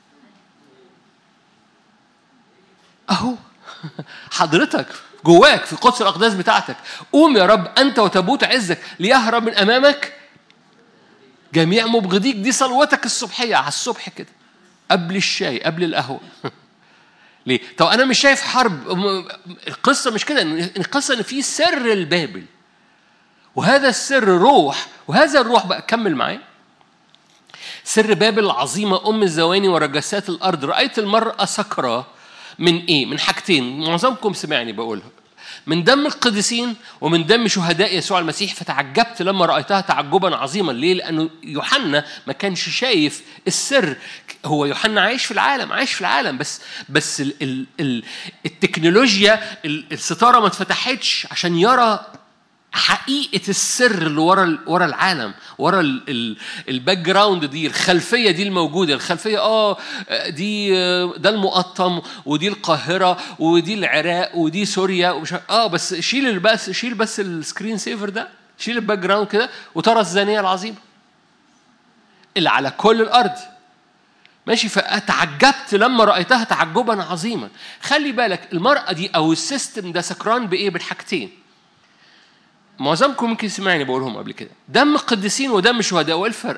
اهو حضرتك جواك في قدس الأقداس بتاعتك قوم يا رب أنت وتابوت عزك ليهرب من أمامك جميع مبغضيك دي صلوتك الصبحية على الصبح كده قبل الشاي قبل القهوة ليه؟ طب أنا مش شايف حرب القصة مش كده القصة إن في سر البابل وهذا السر روح وهذا الروح بقى كمل معايا سر بابل العظيمة أم الزواني ورجسات الأرض رأيت المرأة سكرة من إيه؟ من حاجتين معظمكم سمعني بقولها من دم القديسين ومن دم شهداء يسوع المسيح فتعجبت لما رأيتها تعجبا عظيما ليه؟ لأنه يوحنا ما كانش شايف السر هو يوحنا عايش في العالم عايش في العالم بس بس ال ال ال التكنولوجيا الستارة ما اتفتحتش عشان يرى حقيقة السر اللي ورا ورا العالم ورا الباك جراوند دي الخلفية دي الموجودة الخلفية اه دي ده المقطم ودي القاهرة ودي العراق ودي سوريا ومش اه بس شيل بس شيل بس السكرين سيفر ده شيل الباك جراوند كده وترى الزانية العظيمة اللي على كل الأرض ماشي فتعجبت لما رأيتها تعجبا عظيما خلي بالك المرأة دي أو السيستم ده سكران بإيه بالحاجتين معظمكم ممكن سمعني بقولهم قبل كده دم القديسين ودم شهداء وايه الفرق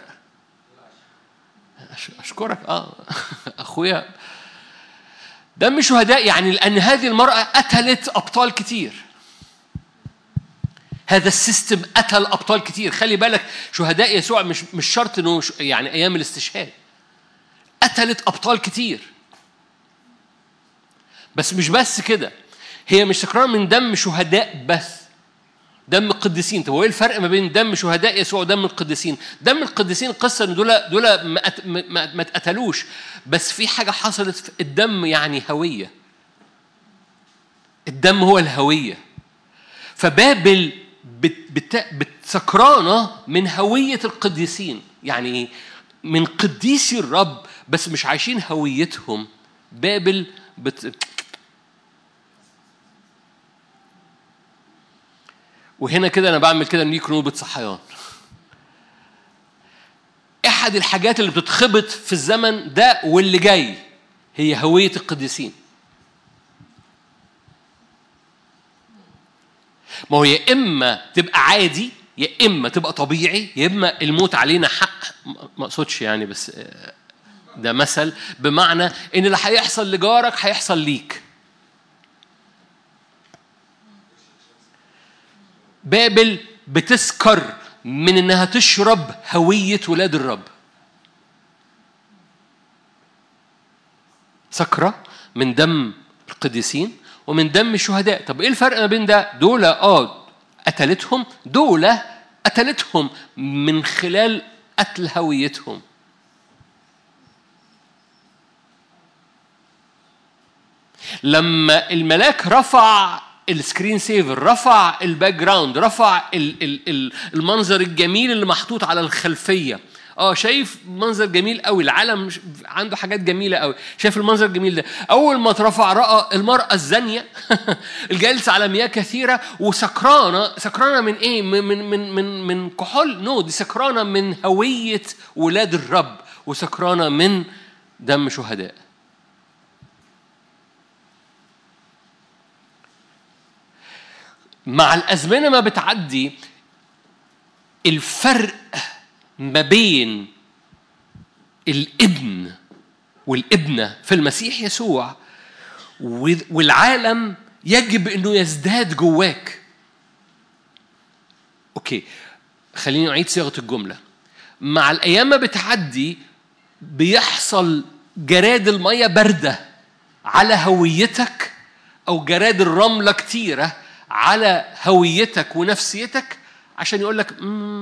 اشكرك اه اخويا دم شهداء يعني لان هذه المراه قتلت ابطال كتير هذا السيستم قتل ابطال كتير خلي بالك شهداء يسوع مش مش شرط انه يعني ايام الاستشهاد قتلت ابطال كتير بس مش بس كده هي مش سكران من دم شهداء بس دم القديسين طب وايه الفرق ما بين دم شهداء يسوع ودم القديسين دم القديسين قصه ان دول دول ما اتقتلوش بس في حاجه حصلت في الدم يعني هويه الدم هو الهويه فبابل بتسكرانه من هويه القديسين يعني من قديسي الرب بس مش عايشين هويتهم بابل بت... وهنا كده انا بعمل كده ليك نوبه صحيان احد الحاجات اللي بتتخبط في الزمن ده واللي جاي هي هويه القديسين ما هو يا اما تبقى عادي يا اما تبقى طبيعي يا اما الموت علينا حق ما اقصدش يعني بس ده مثل بمعنى ان اللي هيحصل لجارك هيحصل ليك بابل بتسكر من انها تشرب هويه ولاد الرب سكره من دم القديسين ومن دم الشهداء طب ايه الفرق ما بين ده دول اه قتلتهم دول قتلتهم من خلال قتل هويتهم لما الملاك رفع السكرين سيفر رفع الباك جراوند رفع المنظر الجميل اللي محطوط على الخلفيه اه شايف منظر جميل قوي العالم عنده حاجات جميله قوي شايف المنظر الجميل ده اول ما اترفع راى المراه الزانيه الجالسه على مياه كثيره وسكرانه سكرانه من ايه من من من من, من كحول نو دي سكرانه من هويه ولاد الرب وسكرانه من دم شهداء مع الازمنه ما بتعدي الفرق ما بين الابن والابنه في المسيح يسوع والعالم يجب انه يزداد جواك اوكي خليني اعيد صياغه الجمله مع الايام ما بتعدي بيحصل جراد الميه بارده على هويتك او جراد الرمله كتيره على هويتك ونفسيتك عشان يقول لك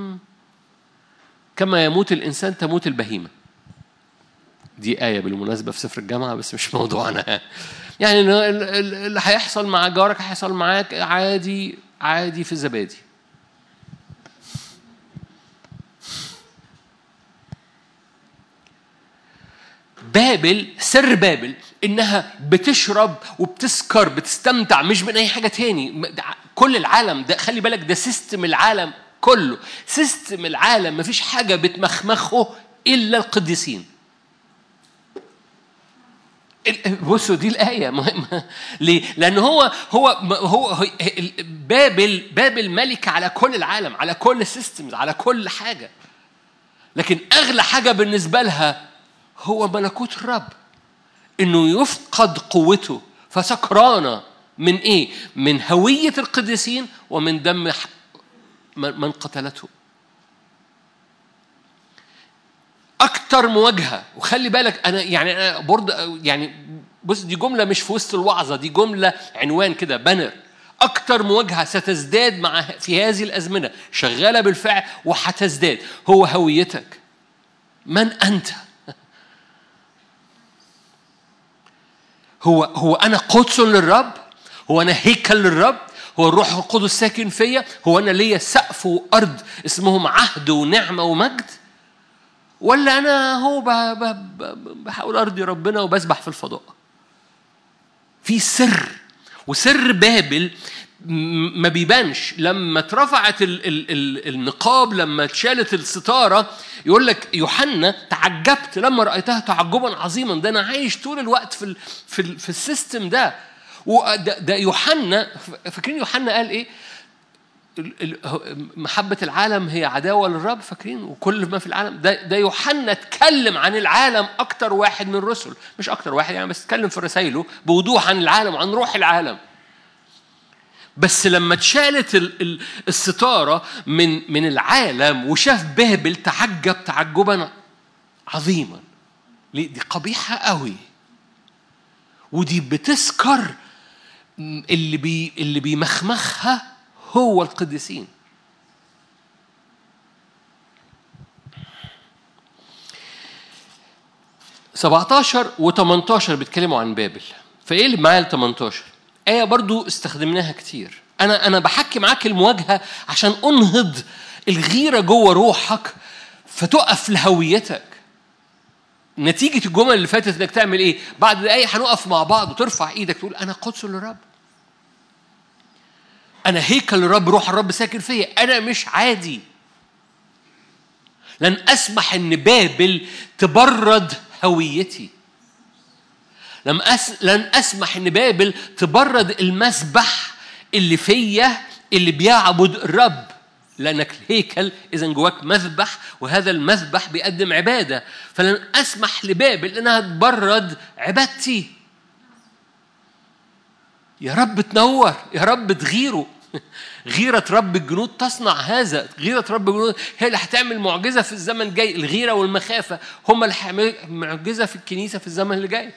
كما يموت الإنسان تموت البهيمة دي آية بالمناسبة في سفر الجامعة بس مش موضوعنا يعني اللي هيحصل مع جارك هيحصل معاك عادي عادي في الزبادي بابل سر بابل انها بتشرب وبتسكر بتستمتع مش من اي حاجه تاني كل العالم ده خلي بالك ده سيستم العالم كله سيستم العالم مفيش حاجه بتمخمخه الا القديسين بصوا دي الآية مهمة ليه؟ لأن هو هو هو بابل بابل ملك على كل العالم على كل السيستمز على كل حاجة لكن أغلى حاجة بالنسبة لها هو ملكوت الرب انه يفقد قوته فسكرانه من ايه من هويه القديسين ومن دم ح- من من قتلته اكتر مواجهه وخلي بالك انا يعني انا برضه يعني بص دي جمله مش في وسط الوعظه دي جمله عنوان كده بانر اكتر مواجهه ستزداد مع في هذه الازمنه شغاله بالفعل وهتزداد هو هويتك من انت هو هو انا قدس للرب هو انا هيكل للرب هو الروح القدس ساكن فيا هو انا ليا سقف وارض اسمهم عهد ونعمه ومجد ولا انا هو ب- ب- ب- بحاول ارضي ربنا وبسبح في الفضاء في سر وسر بابل م- ما بيبانش لما اترفعت ال ال ال النقاب لما اتشالت الستاره يقول لك يوحنا تعجبت لما رايتها تعجبا عظيما ده انا عايش طول الوقت في ال في ال في السيستم ده وده ده يوحنا فاكرين يوحنا قال ايه؟ ال- ال- محبة العالم هي عداوة للرب فاكرين وكل ما في العالم ده ده يوحنا اتكلم عن العالم أكتر واحد من الرسل مش أكتر واحد يعني بس اتكلم في رسائله بوضوح عن العالم وعن روح العالم بس لما اتشالت ال- ال- الستارة من من العالم وشاف بابل تعجب تعجبا عظيما ليه؟ دي قبيحة قوي ودي بتسكر اللي بي اللي بيمخمخها هو القديسين سبعتاشر و18 بيتكلموا عن بابل فايه اللي معايا ال 18 آية برضو استخدمناها كتير أنا أنا بحكي معاك المواجهة عشان أنهض الغيرة جوه روحك فتقف لهويتك نتيجة الجمل اللي فاتت انك تعمل ايه؟ بعد دقايق هنقف مع بعض وترفع ايدك تقول انا قدس للرب. انا هيكل الرب روح الرب ساكن فيا، انا مش عادي. لن اسمح ان بابل تبرد هويتي. لم أس... لن اسمح ان بابل تبرد المسبح اللي فيا اللي بيعبد الرب. لانك هيكل اذا جواك مذبح وهذا المذبح بيقدم عباده فلن اسمح لبابل انها تبرد عبادتي يا رب تنور يا رب تغيره غيرة رب الجنود تصنع هذا غيرة رب الجنود هي اللي هتعمل معجزة في الزمن الجاي الغيرة والمخافة هم اللي هيعملوا معجزة في الكنيسة في الزمن اللي جاي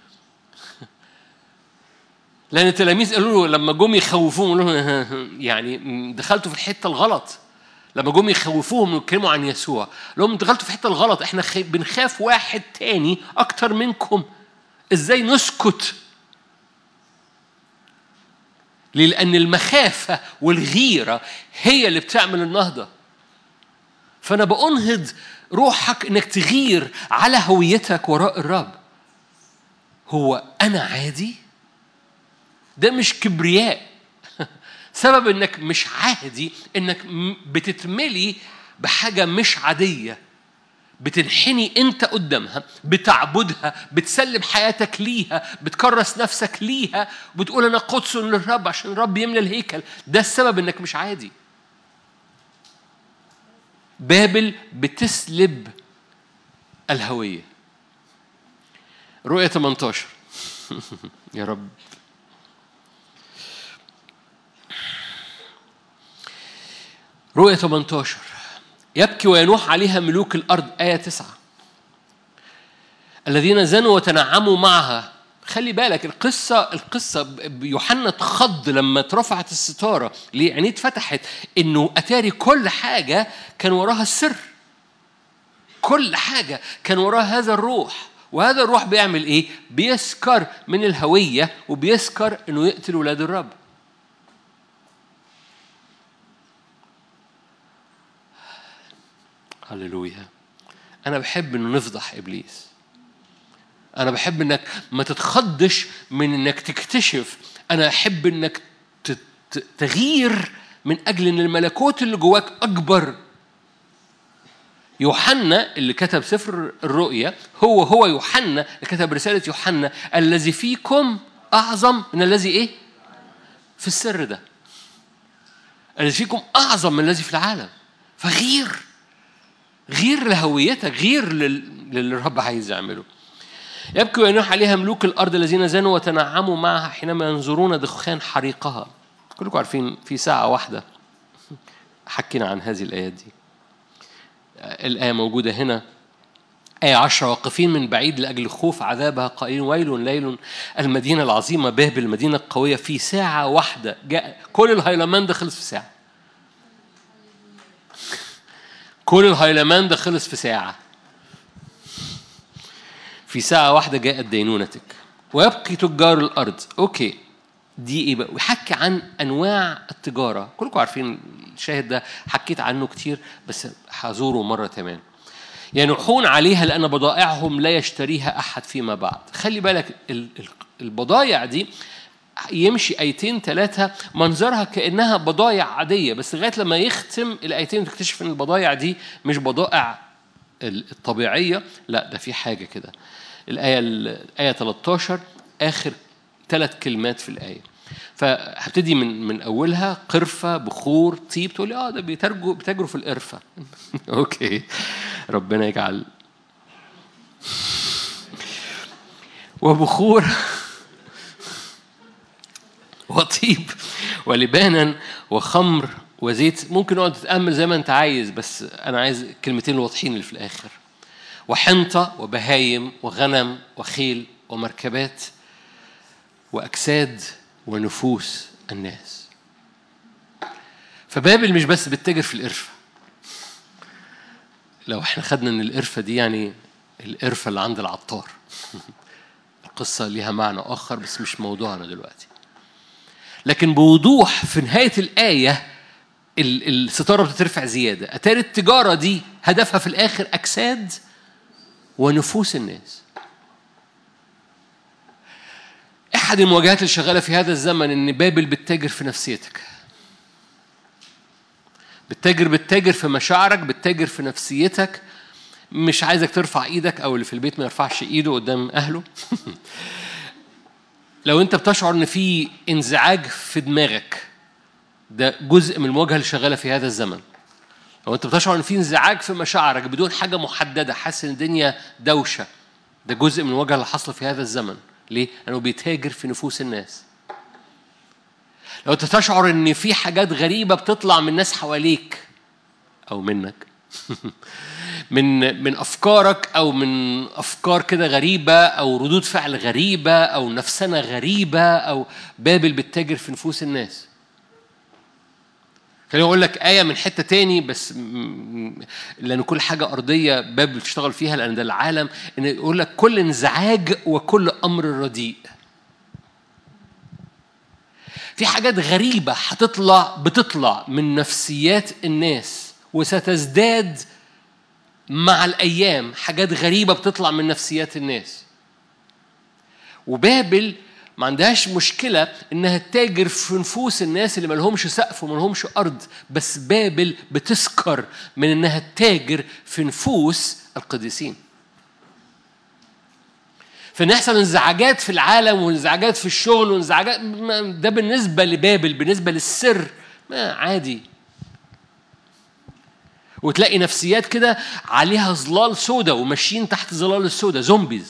لأن التلاميذ قالوا له لما جم يخوفوهم قالوا لهم يعني دخلتوا في الحتة الغلط لما جم يخوفوهم ويتكلموا عن يسوع قال لهم دخلتوا في الحتة الغلط احنا خي... بنخاف واحد تاني أكتر منكم ازاي نسكت ليه؟ لأن المخافة والغيرة هي اللي بتعمل النهضة فأنا بأنهض روحك إنك تغير على هويتك وراء الرب هو أنا عادي؟ ده مش كبرياء سبب انك مش عادي انك بتتملي بحاجه مش عاديه بتنحني انت قدامها بتعبدها بتسلم حياتك ليها بتكرس نفسك ليها بتقول انا قدس للرب عشان الرب يملى الهيكل ده السبب انك مش عادي بابل بتسلب الهويه رؤيه 18 يا رب رؤية 18 يبكي وينوح عليها ملوك الأرض آية 9 الذين زنوا وتنعموا معها خلي بالك القصة القصة يوحنا اتخض لما اترفعت الستارة ليه عينيه اتفتحت انه اتاري كل حاجة كان وراها السر كل حاجة كان وراها هذا الروح وهذا الروح بيعمل ايه؟ بيسكر من الهوية وبيسكر انه يقتل ولاد الرب هللويا انا بحب انه نفضح ابليس انا بحب انك ما تتخضش من انك تكتشف انا احب انك تغير من اجل ان الملكوت اللي جواك اكبر يوحنا اللي كتب سفر الرؤيا هو هو يوحنا اللي كتب رساله يوحنا الذي فيكم اعظم من الذي ايه في السر ده الذي فيكم اعظم من الذي في العالم فغير غير لهويتك غير للي الرب عايز يعمله يبكي وينوح عليها ملوك الأرض الذين زنوا وتنعموا معها حينما ينظرون دخان حريقها كلكم عارفين في ساعة واحدة حكينا عن هذه الآيات دي الآية موجودة هنا آية عشرة واقفين من بعيد لأجل خوف عذابها قائلين ويل ليل المدينة العظيمة بابل المدينة القوية في ساعة واحدة جاء كل الهيلمان ده خلص في ساعة كل الهيلمان ده خلص في ساعة في ساعة واحدة جاءت دينونتك ويبقي تجار الأرض أوكي دي إيه بقى ويحكي عن أنواع التجارة كلكم عارفين الشاهد ده حكيت عنه كتير بس هزوره مرة كمان ينوحون عليها لأن بضائعهم لا يشتريها أحد فيما بعد خلي بالك البضائع دي يمشي ايتين ثلاثه منظرها كانها بضايع عاديه بس لغايه لما يختم الايتين تكتشف ان البضايع دي مش بضائع الطبيعيه لا ده في حاجه كده الايه الايه 13 اخر ثلاث كلمات في الايه فهبتدي من من اولها قرفه بخور طيب تقول لي اه ده بيترجوا بيتاجروا في القرفه اوكي ربنا يجعل وبخور وطيب ولبانا وخمر وزيت ممكن اقعد تتامل زي ما انت عايز بس انا عايز الكلمتين الواضحين اللي في الاخر وحنطه وبهايم وغنم وخيل ومركبات واجساد ونفوس الناس فبابل مش بس بتتاجر في القرفه لو احنا خدنا ان القرفه دي يعني القرفه اللي عند العطار القصه ليها معنى اخر بس مش موضوعنا دلوقتي لكن بوضوح في نهاية الآية الستارة بتترفع زيادة أتاري التجارة دي هدفها في الآخر أجساد ونفوس الناس أحد المواجهات اللي شغالة في هذا الزمن إن بابل بتتاجر في نفسيتك بتتاجر بتتاجر في مشاعرك بتتاجر في نفسيتك مش عايزك ترفع ايدك او اللي في البيت ما يرفعش ايده قدام اهله لو انت بتشعر ان في انزعاج في دماغك ده جزء من المواجهه اللي شغاله في هذا الزمن لو انت بتشعر ان في انزعاج في مشاعرك بدون حاجه محدده حاسس ان الدنيا دوشه ده جزء من المواجهه اللي حاصله في هذا الزمن ليه لانه بيتاجر في نفوس الناس لو انت تشعر ان في حاجات غريبه بتطلع من الناس حواليك او منك من من افكارك او من افكار كده غريبه او ردود فعل غريبه او نفسنا غريبه او بابل بتتاجر في نفوس الناس خليني اقول لك ايه من حته تاني بس لان كل حاجه ارضيه بابل بتشتغل فيها لان ده العالم ان يقول لك كل انزعاج وكل امر رديء في حاجات غريبه هتطلع بتطلع من نفسيات الناس وستزداد مع الأيام حاجات غريبة بتطلع من نفسيات الناس وبابل ما عندهاش مشكلة إنها تتاجر في نفوس الناس اللي ما لهمش سقف وما لهمش أرض بس بابل بتسكر من إنها تتاجر في نفوس القديسين فإن يحصل انزعاجات في العالم وانزعاجات في الشغل وانزعاجات ده بالنسبة لبابل بالنسبة للسر ما عادي وتلاقي نفسيات كده عليها ظلال سودة وماشيين تحت ظلال السودة زومبيز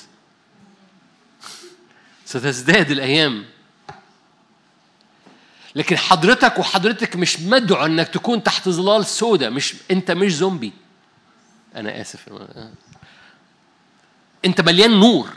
ستزداد الأيام لكن حضرتك وحضرتك مش مدعو انك تكون تحت ظلال سودة مش انت مش زومبي انا اسف انت مليان نور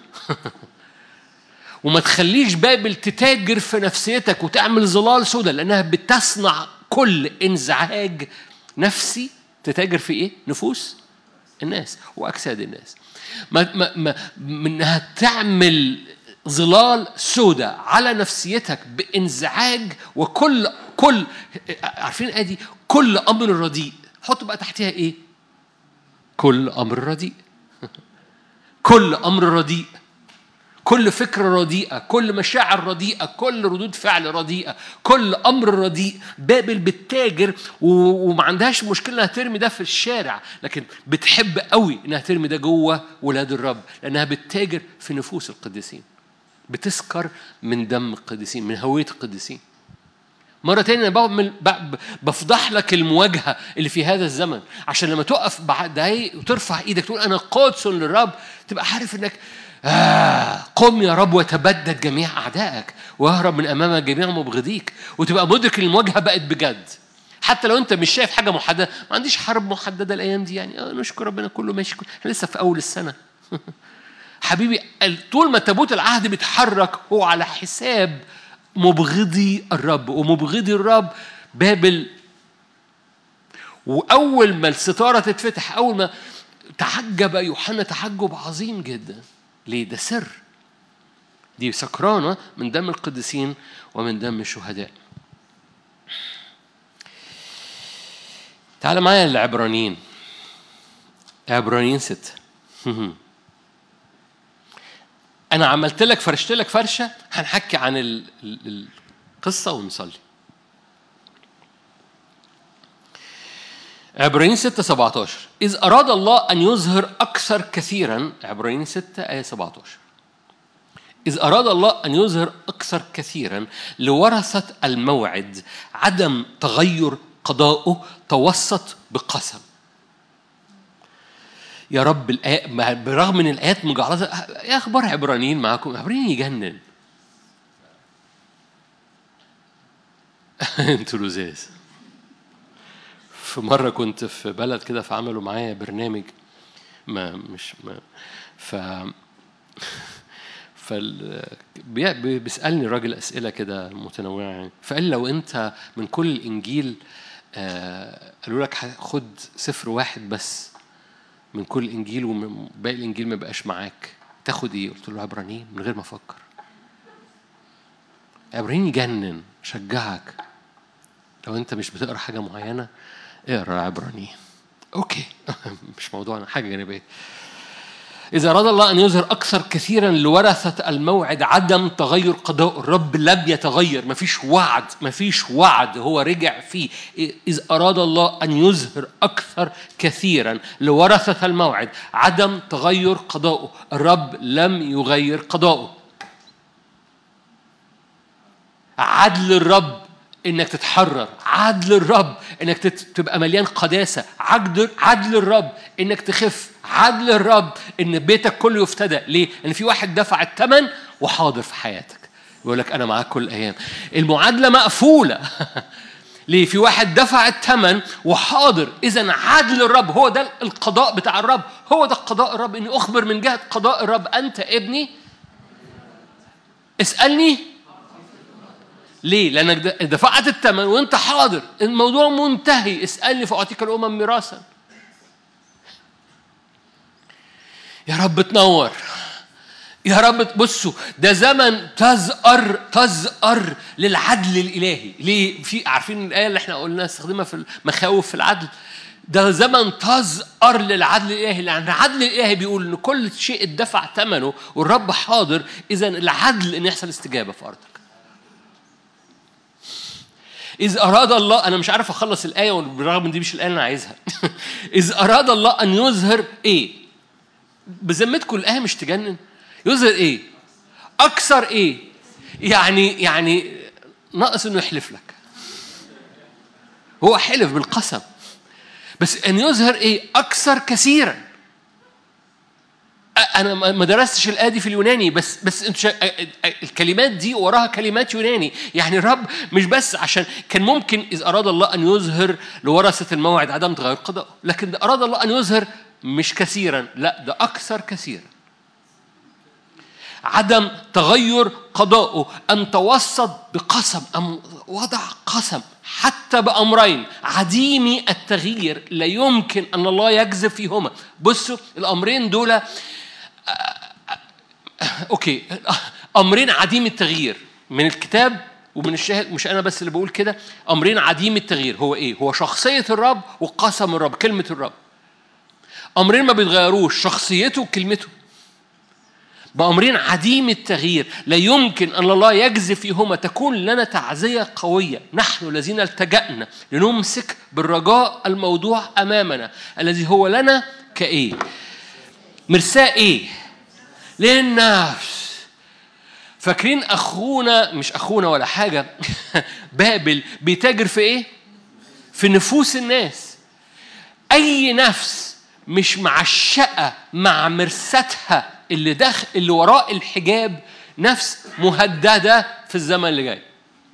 وما تخليش بابل تتاجر في نفسيتك وتعمل ظلال سودة لانها بتصنع كل انزعاج نفسي تتاجر في ايه؟ نفوس الناس واجساد الناس. ما ما ما منها تعمل ظلال سوداء على نفسيتك بانزعاج وكل كل عارفين ادي كل امر رديء حط بقى تحتها ايه؟ كل امر رديء كل امر رديء كل فكرة رديئة كل مشاعر رديئة كل ردود فعل رديئة كل أمر رديء بابل بتتاجر وما عندهاش مشكلة إنها ترمي ده في الشارع لكن بتحب قوي إنها ترمي ده جوه ولاد الرب لأنها بتتاجر في نفوس القديسين بتسكر من دم القديسين من هوية القديسين مرة تانية أنا بعمل ب- بفضح لك المواجهة اللي في هذا الزمن عشان لما تقف بعد دقايق وترفع إيدك تقول أنا قادس للرب تبقى عارف إنك آه قم يا رب وتبدد جميع أعدائك واهرب من أمام جميع مبغضيك وتبقى مدرك إن المواجهة بقت بجد حتى لو أنت مش شايف حاجة محددة ما عنديش حرب محددة الأيام دي يعني آه نشكر ربنا كله ماشي احنا لسه في أول السنة حبيبي طول ما تابوت العهد بيتحرك هو على حساب مبغضي الرب ومبغضي الرب بابل واول ما الستاره تتفتح اول ما تعجب يوحنا تعجب عظيم جدا ليه ده سر دي سكرانه من دم القديسين ومن دم الشهداء تعال معايا العبرانيين عبرانيين ستة أنا عملت لك فرشت لك فرشة هنحكي عن ال- ال- القصة ونصلي عبرانيين 6 17 إذ أراد الله أن يظهر أكثر كثيرا عبرانيين 6 آية 17 إذ أراد الله أن يظهر أكثر كثيرا لورثة الموعد عدم تغير قضاؤه توسط بقسم يا رب الآية مع- برغم من الآيات مجعلصة إيه أخبار عبرانيين معاكم عبرانيين يجنن انتوا لزاز في مرة كنت في بلد كده فعملوا معايا برنامج ما مش ما ف فال بي- بي- بيسألني الراجل أسئلة كده متنوعة يعني فقال لي لو أنت من كل الإنجيل آه، قالوا لك خد سفر واحد بس من كل إنجيل وباقي الإنجيل ما بقاش معاك تاخد إيه؟ قلت له عبرانيين من غير ما أفكر عبرانيين يجنن شجعك لو أنت مش بتقرا حاجة معينة اقرا عبرانيين أوكي مش موضوعنا حاجة جانبية إذا أراد الله أن يظهر أكثر كثيرا لورثة الموعد عدم تغير قضاء الرب لم يتغير مفيش وعد مفيش وعد هو رجع فيه إذ أراد الله أن يظهر أكثر كثيرا لورثة الموعد عدم تغير قضاؤه الرب لم يغير قضاؤه عدل الرب انك تتحرر عدل الرب انك تت- تبقى مليان قداسه عدل عدل الرب انك تخف عدل الرب ان بيتك كله يفتدى ليه ان في واحد دفع الثمن وحاضر في حياتك يقول لك انا معاك كل الايام المعادله مقفوله ليه في واحد دفع الثمن وحاضر اذا عدل الرب هو ده القضاء بتاع الرب هو ده قضاء الرب اني اخبر من جهه قضاء الرب انت ابني اسالني ليه؟ لأنك د- دفعت الثمن وأنت حاضر، الموضوع منتهي، اسألني فأعطيك الأمم ميراثا. يا رب تنور. يا رب بصوا ده زمن تزأر تزأر للعدل الإلهي، ليه؟ في عارفين الآية اللي احنا قلنا نستخدمها في المخاوف في العدل؟ ده زمن تزأر للعدل الإلهي، لأن العدل الإلهي بيقول إن كل شيء اتدفع ثمنه والرب حاضر، إذا العدل إن يحصل استجابة في أرضك. إذ أراد الله أنا مش عارف أخلص الآية بالرغم إن دي مش الآية اللي أنا عايزها. إذ أراد الله أن يظهر إيه؟ بذمتكم الآية مش تجنن؟ يظهر إيه؟ أكثر إيه؟ يعني يعني ناقص إنه يحلف لك. هو حلف بالقسم. بس أن يظهر إيه؟ أكثر كثيرا. انا ما ما درستش الايه دي في اليوناني بس بس انت شا... الكلمات دي وراها كلمات يوناني يعني الرب مش بس عشان كان ممكن اذا اراد الله ان يظهر لورثه الموعد عدم تغير قضاءه لكن اراد الله ان يظهر مش كثيرا لا ده اكثر كثيرا عدم تغير قضاؤه أن توسط بقسم أم وضع قسم حتى بأمرين عديمي التغيير لا يمكن أن الله يكذب فيهما بصوا الأمرين دول أوكي أمرين عديم التغيير من الكتاب ومن الشاهد مش أنا بس اللي بقول كده أمرين عديم التغيير هو إيه؟ هو شخصية الرب وقسم الرب كلمة الرب أمرين ما بيتغيروش شخصيته وكلمته بأمرين عديم التغيير لا يمكن أن الله يجزي فيهما تكون لنا تعزية قوية نحن الذين التجأنا لنمسك بالرجاء الموضوع أمامنا الذي هو لنا كإيه مرساة إيه للنفس فاكرين اخونا مش اخونا ولا حاجه بابل بيتاجر في ايه في نفوس الناس اي نفس مش معشقه مع مرستها اللي داخل اللي وراء الحجاب نفس مهدده في الزمن اللي جاي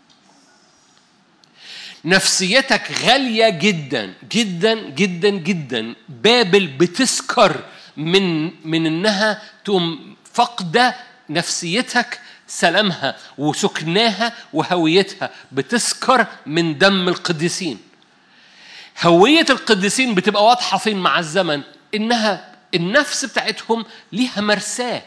نفسيتك غالية جدا جدا جدا جدا بابل بتسكر من من انها تقوم فاقدة نفسيتك سلامها وسكناها وهويتها بتسكر من دم القديسين هوية القديسين بتبقى واضحة فين مع الزمن إنها النفس بتاعتهم ليها مرساه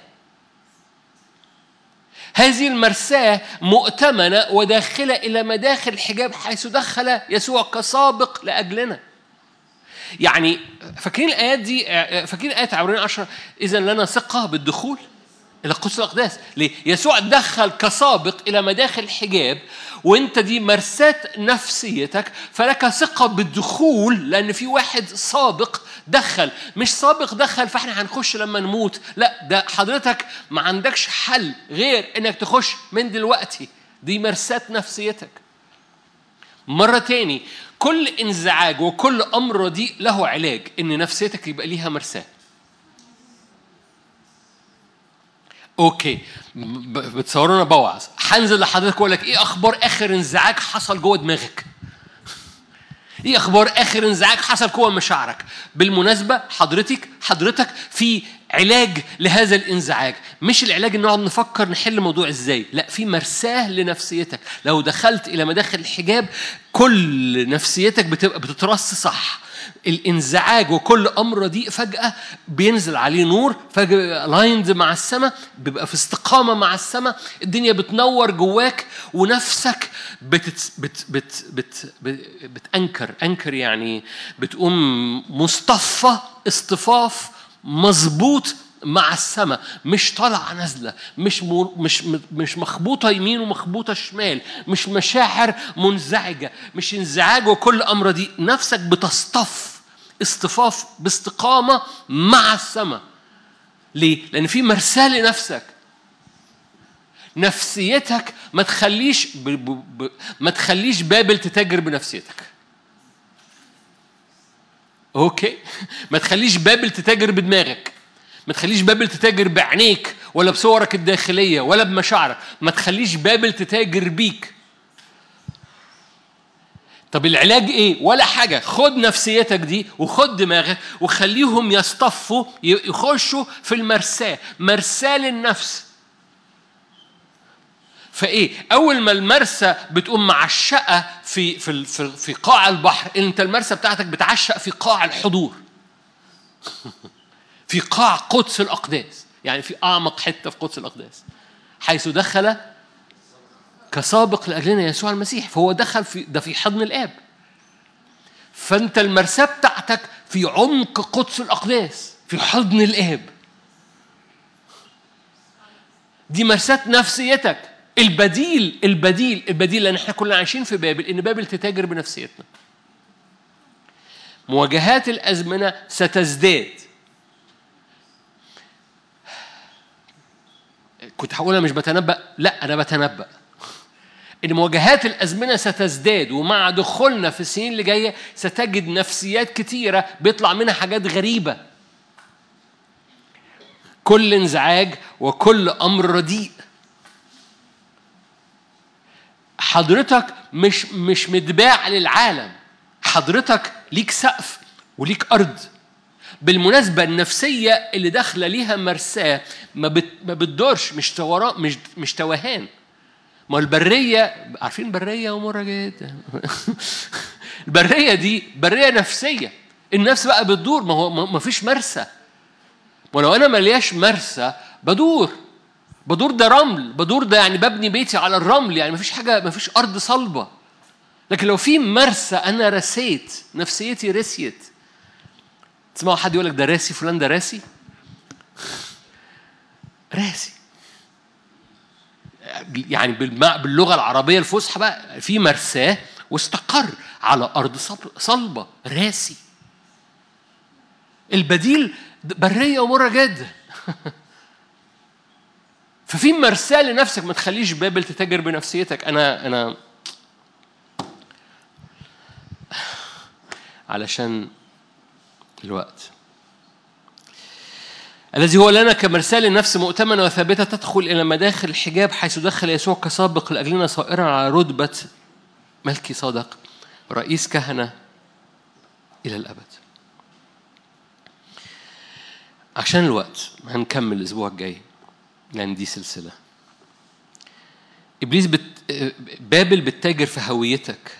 هذه المرساة مؤتمنة وداخلة إلى مداخل الحجاب حيث دخل يسوع كسابق لأجلنا يعني فاكرين الآيات دي فاكرين آية عبرين 10 إذا لنا ثقة بالدخول إلى قدس الأقداس ليه؟ يسوع دخل كسابق إلى مداخل الحجاب وأنت دي مرساة نفسيتك فلك ثقة بالدخول لأن في واحد سابق دخل مش سابق دخل فاحنا هنخش لما نموت لا ده حضرتك ما عندكش حل غير انك تخش من دلوقتي دي مرساة نفسيتك مرة تاني كل انزعاج وكل أمر دي له علاج إن نفسيتك يبقى ليها مرساة اوكي بتصوروا انا بوعظ هنزل لحضرتك اقول لك ايه اخبار اخر انزعاج حصل جوه دماغك ايه اخبار اخر انزعاج حصل جوه مشاعرك بالمناسبه حضرتك حضرتك في علاج لهذا الانزعاج مش العلاج ان نقعد نفكر نحل موضوع ازاي لا في مرساه لنفسيتك لو دخلت الى مداخل الحجاب كل نفسيتك بتبقى بتترص صح الانزعاج وكل امر رديء فجاه بينزل عليه نور فجاه لايند مع السماء بيبقى في استقامه مع السماء الدنيا بتنور جواك ونفسك بت بت بت بت بت بتنكر انكر يعني بتقوم مصطفى اصطفاف مظبوط مع السماء مش طالعه نازله مش مش مش مخبوطه يمين ومخبوطه شمال مش مشاعر منزعجه مش انزعاج وكل امر دي نفسك بتصطف اصطفاف باستقامه مع السماء ليه؟ لأن في مرساة لنفسك نفسيتك ما تخليش ب... ب... ب... ما تخليش بابل تتاجر بنفسيتك اوكي ما تخليش بابل تتاجر بدماغك ما تخليش بابل تتاجر بعينيك ولا بصورك الداخلية ولا بمشاعرك ما تخليش بابل تتاجر بيك طب العلاج ايه ولا حاجة خد نفسيتك دي وخد دماغك وخليهم يصطفوا يخشوا في المرساة مرساة للنفس فايه اول ما المرسى بتقوم معشقه في في في قاع البحر انت المرسى بتاعتك بتعشق في قاع الحضور في قاع قدس الأقداس يعني في أعمق حتة في قدس الأقداس حيث دخل كسابق لأجلنا يسوع المسيح فهو دخل في ده في حضن الآب فأنت المرساة بتاعتك في عمق قدس الأقداس في حضن الآب دي مرساة نفسيتك البديل البديل البديل لأن احنا كلنا عايشين في بابل إن بابل تتاجر بنفسيتنا مواجهات الأزمنة ستزداد كنت هقول انا مش بتنبأ لا انا بتنبأ ان مواجهات الازمنه ستزداد ومع دخولنا في السنين اللي جايه ستجد نفسيات كتيره بيطلع منها حاجات غريبه كل انزعاج وكل امر رديء حضرتك مش مش متباع للعالم حضرتك ليك سقف وليك ارض بالمناسبة النفسية اللي داخلة ليها مرساة ما, بت ما بتدورش مش توراء مش مش توهان ما البرية عارفين البرية أمورة جدا البرية دي برية نفسية النفس بقى بتدور ما هو ما فيش مرسى ولو أنا ملياش مرسى بدور بدور ده رمل بدور ده يعني ببني بيتي على الرمل يعني ما فيش حاجة ما فيش أرض صلبة لكن لو في مرسى أنا رسيت نفسيتي رسيت تسمعوا حد يقول لك ده راسي فلان ده راسي راسي يعني باللغه العربيه الفصحى بقى في مرساه واستقر على ارض صلبه راسي البديل بريه ومره جدا ففي مرساه لنفسك ما تخليش بابل تتاجر بنفسيتك انا انا علشان الوقت الذي هو لنا كمرسال النفس مؤتمنة وثابتة تدخل إلى مداخل الحجاب حيث دخل يسوع كسابق لأجلنا صائرا على رتبة ملكي صادق رئيس كهنة إلى الأبد عشان الوقت هنكمل الأسبوع الجاي لأن دي سلسلة إبليس بت... بابل بتتاجر في هويتك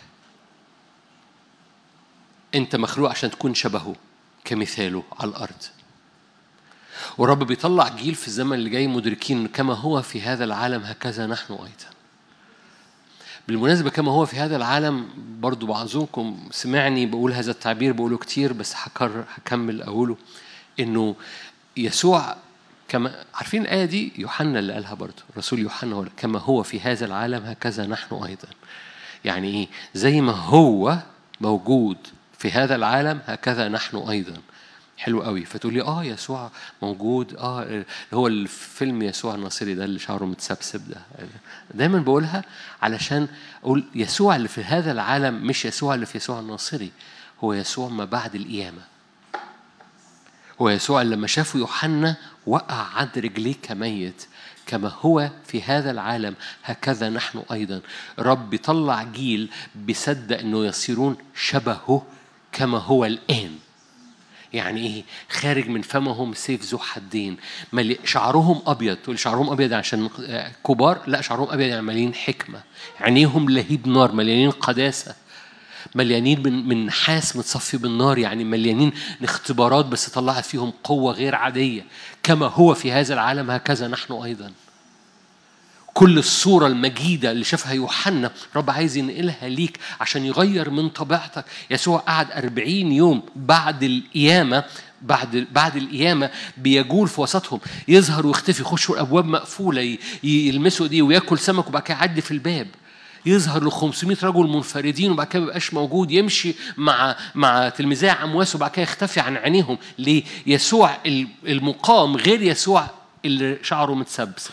أنت مخلوق عشان تكون شبهه كمثاله على الأرض ورب بيطلع جيل في الزمن اللي جاي مدركين كما هو في هذا العالم هكذا نحن أيضا بالمناسبة كما هو في هذا العالم برضو بعضكم سمعني بقول هذا التعبير بقوله كتير بس هكرر هكمل أقوله إنه يسوع كما عارفين الآية دي يوحنا اللي قالها برضو الرسول يوحنا هو كما هو في هذا العالم هكذا نحن أيضا يعني إيه زي ما هو موجود في هذا العالم هكذا نحن أيضا حلو قوي فتقول لي اه يسوع موجود اه اللي هو الفيلم يسوع الناصري ده اللي شعره متسبسب ده دايما بقولها علشان اقول يسوع اللي في هذا العالم مش يسوع اللي في يسوع الناصري هو يسوع ما بعد القيامه هو يسوع لما شافه يوحنا وقع عند رجليه كميت كما هو في هذا العالم هكذا نحن ايضا رب بيطلع جيل بيصدق انه يصيرون شبهه كما هو الان يعني ايه خارج من فمهم سيف ذو حدين ملي شعرهم ابيض تقول شعرهم ابيض عشان كبار لا شعرهم ابيض يعني مليانين حكمه عينيهم لهيب نار مليانين قداسه مليانين من من نحاس متصفي بالنار يعني مليانين اختبارات بس طلعت فيهم قوه غير عاديه كما هو في هذا العالم هكذا نحن ايضا كل الصورة المجيدة اللي شافها يوحنا رب عايز ينقلها ليك عشان يغير من طبيعتك يسوع قعد أربعين يوم بعد القيامة بعد بعد القيامة بيجول في وسطهم يظهر ويختفي يخشوا الأبواب مقفولة يلمسوا دي وياكل سمك وبعد كده يعدي في الباب يظهر ل 500 رجل منفردين وبعد كده ميبقاش موجود يمشي مع مع تلميذي عمواس وبعد كده يختفي عن عينيهم ليه؟ يسوع المقام غير يسوع اللي شعره متسبسب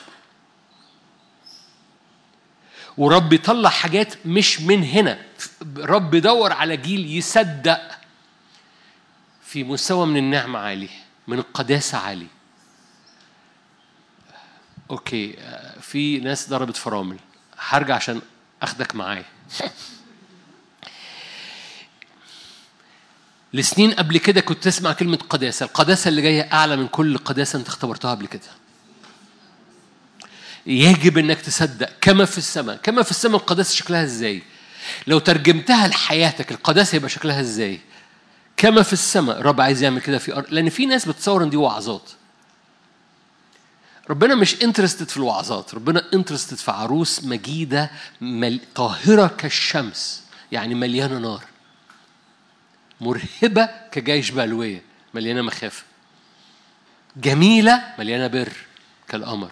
ورب يطلع حاجات مش من هنا رب يدور على جيل يصدق في مستوى من النعمة عالي من القداسة عالي اوكي في ناس ضربت فرامل هرجع عشان اخدك معايا لسنين قبل كده كنت تسمع كلمة قداسة القداسة اللي جاية أعلى من كل قداسة أنت اختبرتها قبل كده يجب انك تصدق كما في السماء كما في السماء القداسه شكلها ازاي لو ترجمتها لحياتك القداسه يبقى شكلها ازاي كما في السماء الرب عايز يعمل كده في أرض لان في ناس بتصور ان دي وعظات ربنا مش انترستد في الوعظات ربنا انترستد في عروس مجيده مل... طاهره كالشمس يعني مليانه نار مرهبه كجيش بلويه مليانه مخافه جميله مليانه بر كالقمر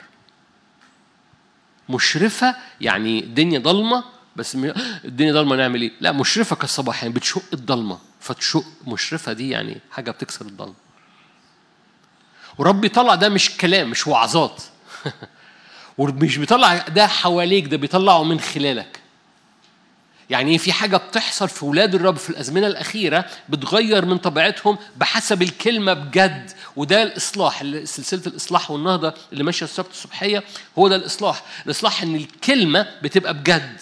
مشرفة يعني الدنيا ضلمة بس الدنيا ضلمة نعمل ايه؟ لا مشرفة كالصباح يعني بتشق الضلمة فتشق مشرفة دي يعني حاجة بتكسر الضلمة ورب بيطلع ده مش كلام مش وعظات ومش بيطلع ده حواليك ده بيطلعه من خلالك يعني في حاجة بتحصل في ولاد الرب في الأزمنة الأخيرة بتغير من طبيعتهم بحسب الكلمة بجد وده الإصلاح سلسلة الإصلاح والنهضة اللي ماشية السبت الصبحية هو ده الإصلاح الإصلاح إن الكلمة بتبقى بجد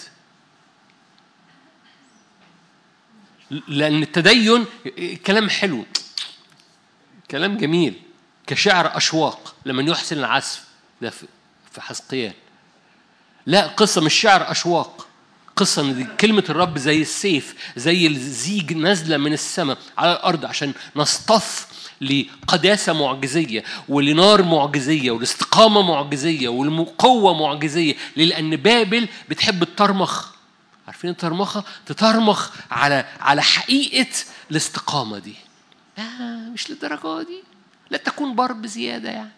لأن التدين كلام حلو كلام جميل كشعر أشواق لمن يحسن العزف ده في حسقيان لا قصة مش شعر أشواق قصة إن كلمة الرب زي السيف زي الزيج نازلة من السماء على الأرض عشان نصطف لقداسة معجزية ولنار معجزية ولاستقامة معجزية والقوة معجزية لأن بابل بتحب الترمخ عارفين الترمخة؟ تترمخ على على حقيقة الاستقامة دي آه مش للدرجة دي لا تكون بر بزيادة يعني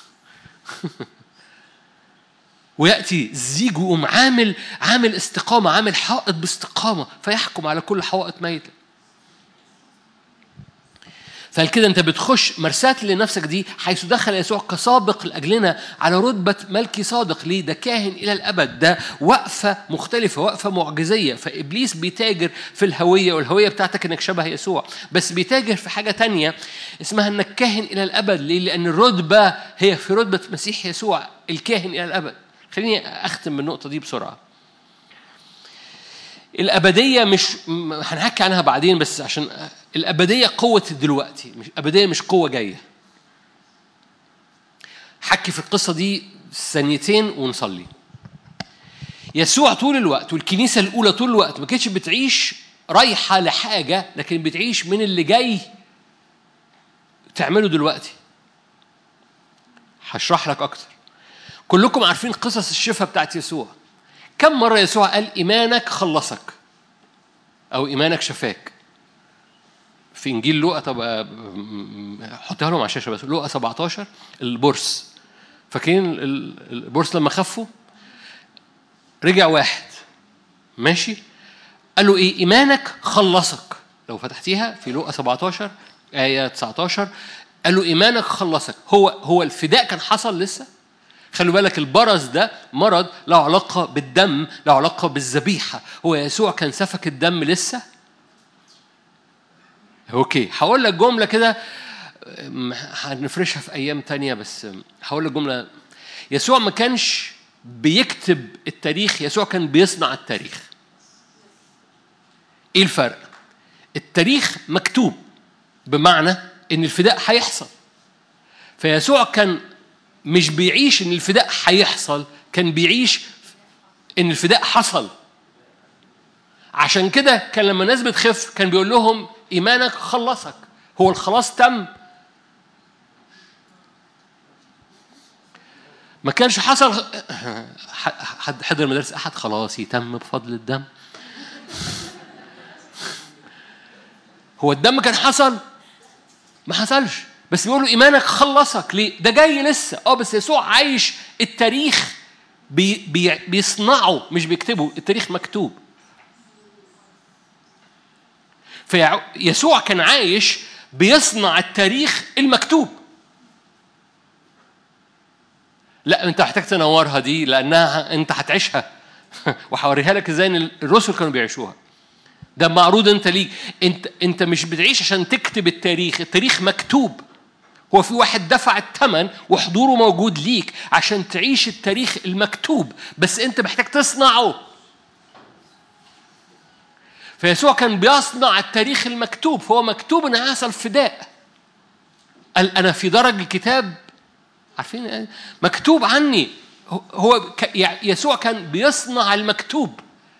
وياتي الزيج ويقوم عامل عامل استقامه عامل حائط باستقامه فيحكم على كل حوائط ميته فكده انت بتخش مرساة لنفسك دي حيث دخل يسوع كسابق لاجلنا على رتبه ملكي صادق ليه ده كاهن الى الابد ده وقفه مختلفه وقفه معجزيه فابليس بيتاجر في الهويه والهويه بتاعتك انك شبه يسوع بس بيتاجر في حاجه تانية اسمها انك كاهن الى الابد ليه لان الرتبه هي في رتبه مسيح يسوع الكاهن الى الابد خليني اختم بالنقطه دي بسرعه الأبدية مش هنحكي عنها بعدين بس عشان الأبدية قوة دلوقتي مش الأبدية مش قوة جاية حكي في القصة دي ثانيتين ونصلي يسوع طول الوقت والكنيسة الأولى طول الوقت ما كانتش بتعيش رايحة لحاجة لكن بتعيش من اللي جاي تعمله دلوقتي هشرح لك أكتر كلكم عارفين قصص الشفاء بتاعت يسوع كم مرة يسوع قال إيمانك خلصك أو إيمانك شفاك في إنجيل لوقا طب حطيها لهم على الشاشة بس لوقا 17 البرص فاكرين البرص لما خفوا رجع واحد ماشي قال له إيه إيمانك خلصك لو فتحتيها في لوقا 17 آية 19 قال له إيمانك خلصك هو هو الفداء كان حصل لسه خلوا بالك البرص ده مرض له علاقة بالدم له علاقة بالذبيحة هو يسوع كان سفك الدم لسه اوكي هقول لك جملة كده هنفرشها في أيام تانية بس هقول لك جملة يسوع ما كانش بيكتب التاريخ يسوع كان بيصنع التاريخ ايه الفرق التاريخ مكتوب بمعنى ان الفداء هيحصل فيسوع كان مش بيعيش ان الفداء هيحصل كان بيعيش ان الفداء حصل عشان كده كان لما الناس بتخف كان بيقول لهم ايمانك خلصك هو الخلاص تم ما كانش حصل حد حضر مدارس احد خلاص يتم بفضل الدم هو الدم كان حصل ما حصلش بس بيقولوا ايمانك خلصك ليه ده جاي لسه اه بس يسوع عايش التاريخ بي بي بيصنعه مش بيكتبه التاريخ مكتوب فيسوع كان عايش بيصنع التاريخ المكتوب لا انت محتاج تنورها دي لانها انت هتعيشها وهوريها لك ازاي ان الرسل كانوا بيعيشوها ده معروض انت ليك انت انت مش بتعيش عشان تكتب التاريخ التاريخ مكتوب هو في واحد دفع الثمن وحضوره موجود ليك عشان تعيش التاريخ المكتوب بس انت محتاج تصنعه فيسوع كان بيصنع التاريخ المكتوب فهو مكتوب ان هيحصل فداء قال انا في درج الكتاب عارفين مكتوب عني هو يسوع كان بيصنع المكتوب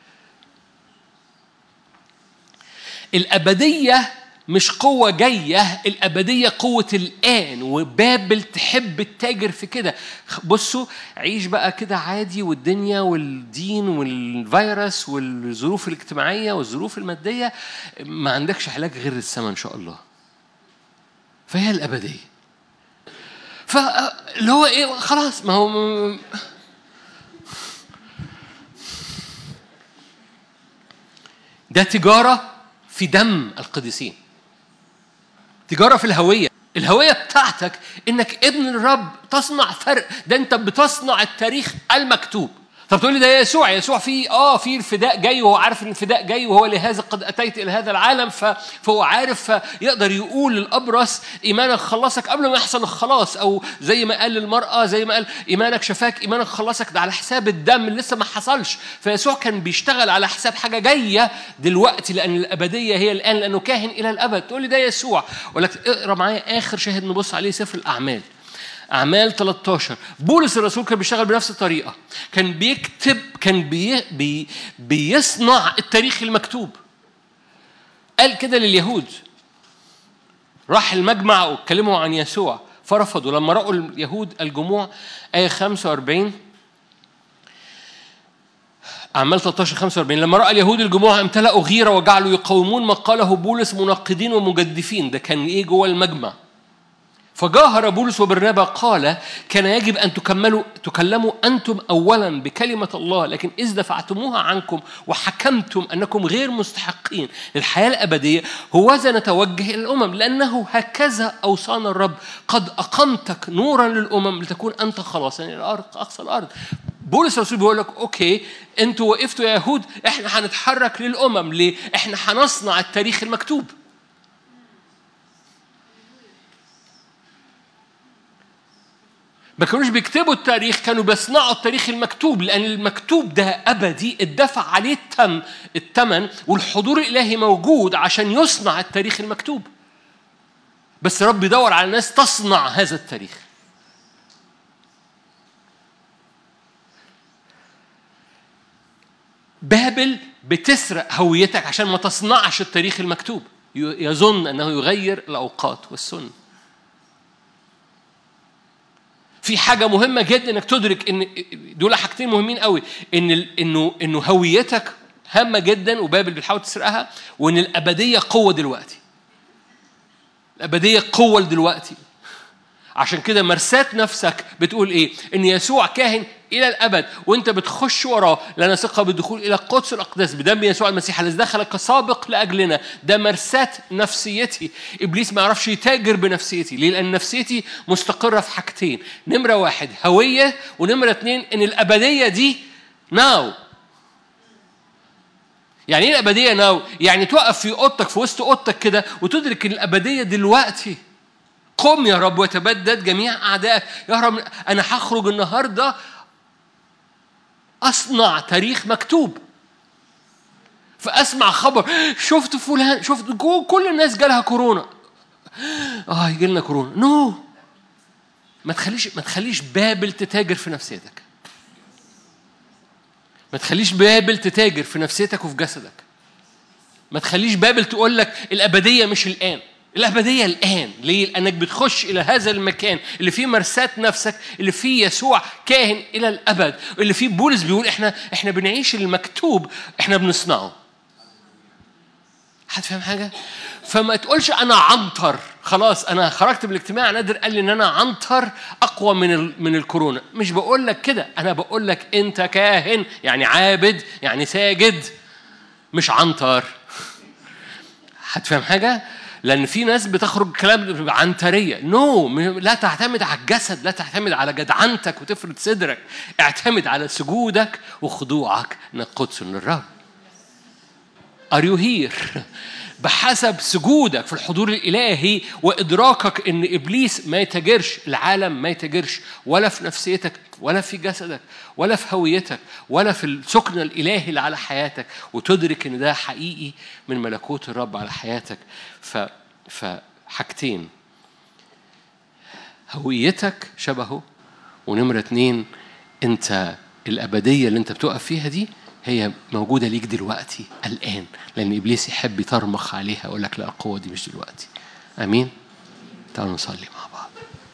الأبدية مش قوة جاية الأبدية قوة الآن وبابل تحب التاجر في كده بصوا عيش بقى كده عادي والدنيا والدين والفيروس والظروف الاجتماعية والظروف المادية ما عندكش علاج غير السماء إن شاء الله فهي الأبدية فاللي هو إيه خلاص ما هو ده تجارة في دم القديسين تجارة في الهوية الهوية بتاعتك انك ابن الرب تصنع فرق ده انت بتصنع التاريخ المكتوب طب تقول لي ده يسوع يسوع في اه في الفداء جاي وهو عارف ان الفداء جاي وهو لهذا قد اتيت الى هذا العالم فهو عارف فيقدر يقول للابرص ايمانك خلصك قبل ما يحصل الخلاص او زي ما قال للمراه زي ما قال ايمانك شفاك ايمانك خلصك ده على حساب الدم اللي لسه ما حصلش فيسوع كان بيشتغل على حساب حاجه جايه دلوقتي لان الابديه هي الان لانه كاهن الى الابد تقول لي ده يسوع ولك اقرا معايا اخر شاهد نبص عليه سفر الاعمال أعمال 13 بولس الرسول كان بيشتغل بنفس الطريقة كان بيكتب كان بي بي بيصنع التاريخ المكتوب قال كده لليهود راح المجمع واتكلموا عن يسوع فرفضوا لما رأوا اليهود الجموع آية 45 أعمال 13 45 لما رأى اليهود الجموع امتلأوا غيرة وجعلوا يقاومون ما قاله بولس منقدين ومجدفين ده كان إيه جوه المجمع فجاهر بولس وبرنابا قال كان يجب ان تكملوا تكلموا انتم اولا بكلمه الله لكن اذ دفعتموها عنكم وحكمتم انكم غير مستحقين للحياه الابديه هوذا نتوجه الى الامم لانه هكذا اوصانا الرب قد اقمتك نورا للامم لتكون انت خلاصا الى الارض اقصى الارض بولس الرسول بيقول لك اوكي انتوا وقفتوا يا يهود احنا هنتحرك للامم ليه؟ احنا هنصنع التاريخ المكتوب ما كانوش بيكتبوا التاريخ كانوا بيصنعوا التاريخ المكتوب لأن المكتوب ده أبدي اتدفع عليه التم الثمن والحضور الإلهي موجود عشان يصنع التاريخ المكتوب بس رب يدور على ناس تصنع هذا التاريخ بابل بتسرق هويتك عشان ما تصنعش التاريخ المكتوب يظن انه يغير الاوقات والسنه في حاجة مهمة جدا انك تدرك ان دول حاجتين مهمين قوي ان انه انه هويتك هامة جدا وبابل بتحاول تسرقها وان الابدية قوة دلوقتي. الابدية قوة دلوقتي. عشان كده مرسات نفسك بتقول ايه؟ ان يسوع كاهن الى الابد وانت بتخش وراه لنا ثقه بالدخول الى قدس الاقداس بدم يسوع المسيح الذي دخل كسابق لاجلنا ده مرسات نفسيتي ابليس ما يعرفش يتاجر بنفسيتي ليه؟ لان نفسيتي مستقره في حاجتين نمره واحد هويه ونمره اثنين ان الابديه دي ناو يعني ايه الابديه ناو؟ يعني توقف في اوضتك في وسط اوضتك كده وتدرك ان الابديه دلوقتي قم يا رب وتبدد جميع اعدائك يا رب انا هخرج النهارده اصنع تاريخ مكتوب فاسمع خبر شفت فلان شفت كل الناس جالها كورونا اه يجي لنا كورونا نو no. ما تخليش ما تخليش بابل تتاجر في نفسيتك ما تخليش بابل تتاجر في نفسيتك وفي جسدك ما تخليش بابل تقول لك الابديه مش الان الأبدية الآن ليه؟ لأنك بتخش إلى هذا المكان اللي فيه مرساة نفسك اللي فيه يسوع كاهن إلى الأبد اللي فيه بولس بيقول إحنا إحنا بنعيش المكتوب إحنا بنصنعه حد فاهم حاجة؟ فما تقولش أنا عنتر خلاص أنا خرجت من الاجتماع نادر قال لي إن أنا عنتر أقوى من من الكورونا مش بقول لك كده أنا بقول لك أنت كاهن يعني عابد يعني ساجد مش عنتر هتفهم حاجة؟ لأن في ناس بتخرج كلام عنترية نو no. لا تعتمد على الجسد لا تعتمد على جدعنتك وتفرد صدرك اعتمد على سجودك وخضوعك انك قدس للرب Are you here؟ بحسب سجودك في الحضور الإلهي وإدراكك إن إبليس ما يتاجرش العالم ما يتاجرش ولا في نفسيتك ولا في جسدك ولا في هويتك ولا في السكن الإلهي اللي على حياتك وتدرك إن ده حقيقي من ملكوت الرب على حياتك ف فحاجتين هويتك شبهه ونمرة اتنين أنت الأبدية اللي أنت بتقف فيها دي هي موجودة ليك دلوقتي الآن لأن إبليس يحب يطرمخ عليها يقول لك لا القوة دي مش دلوقتي أمين تعالوا نصلي مع بعض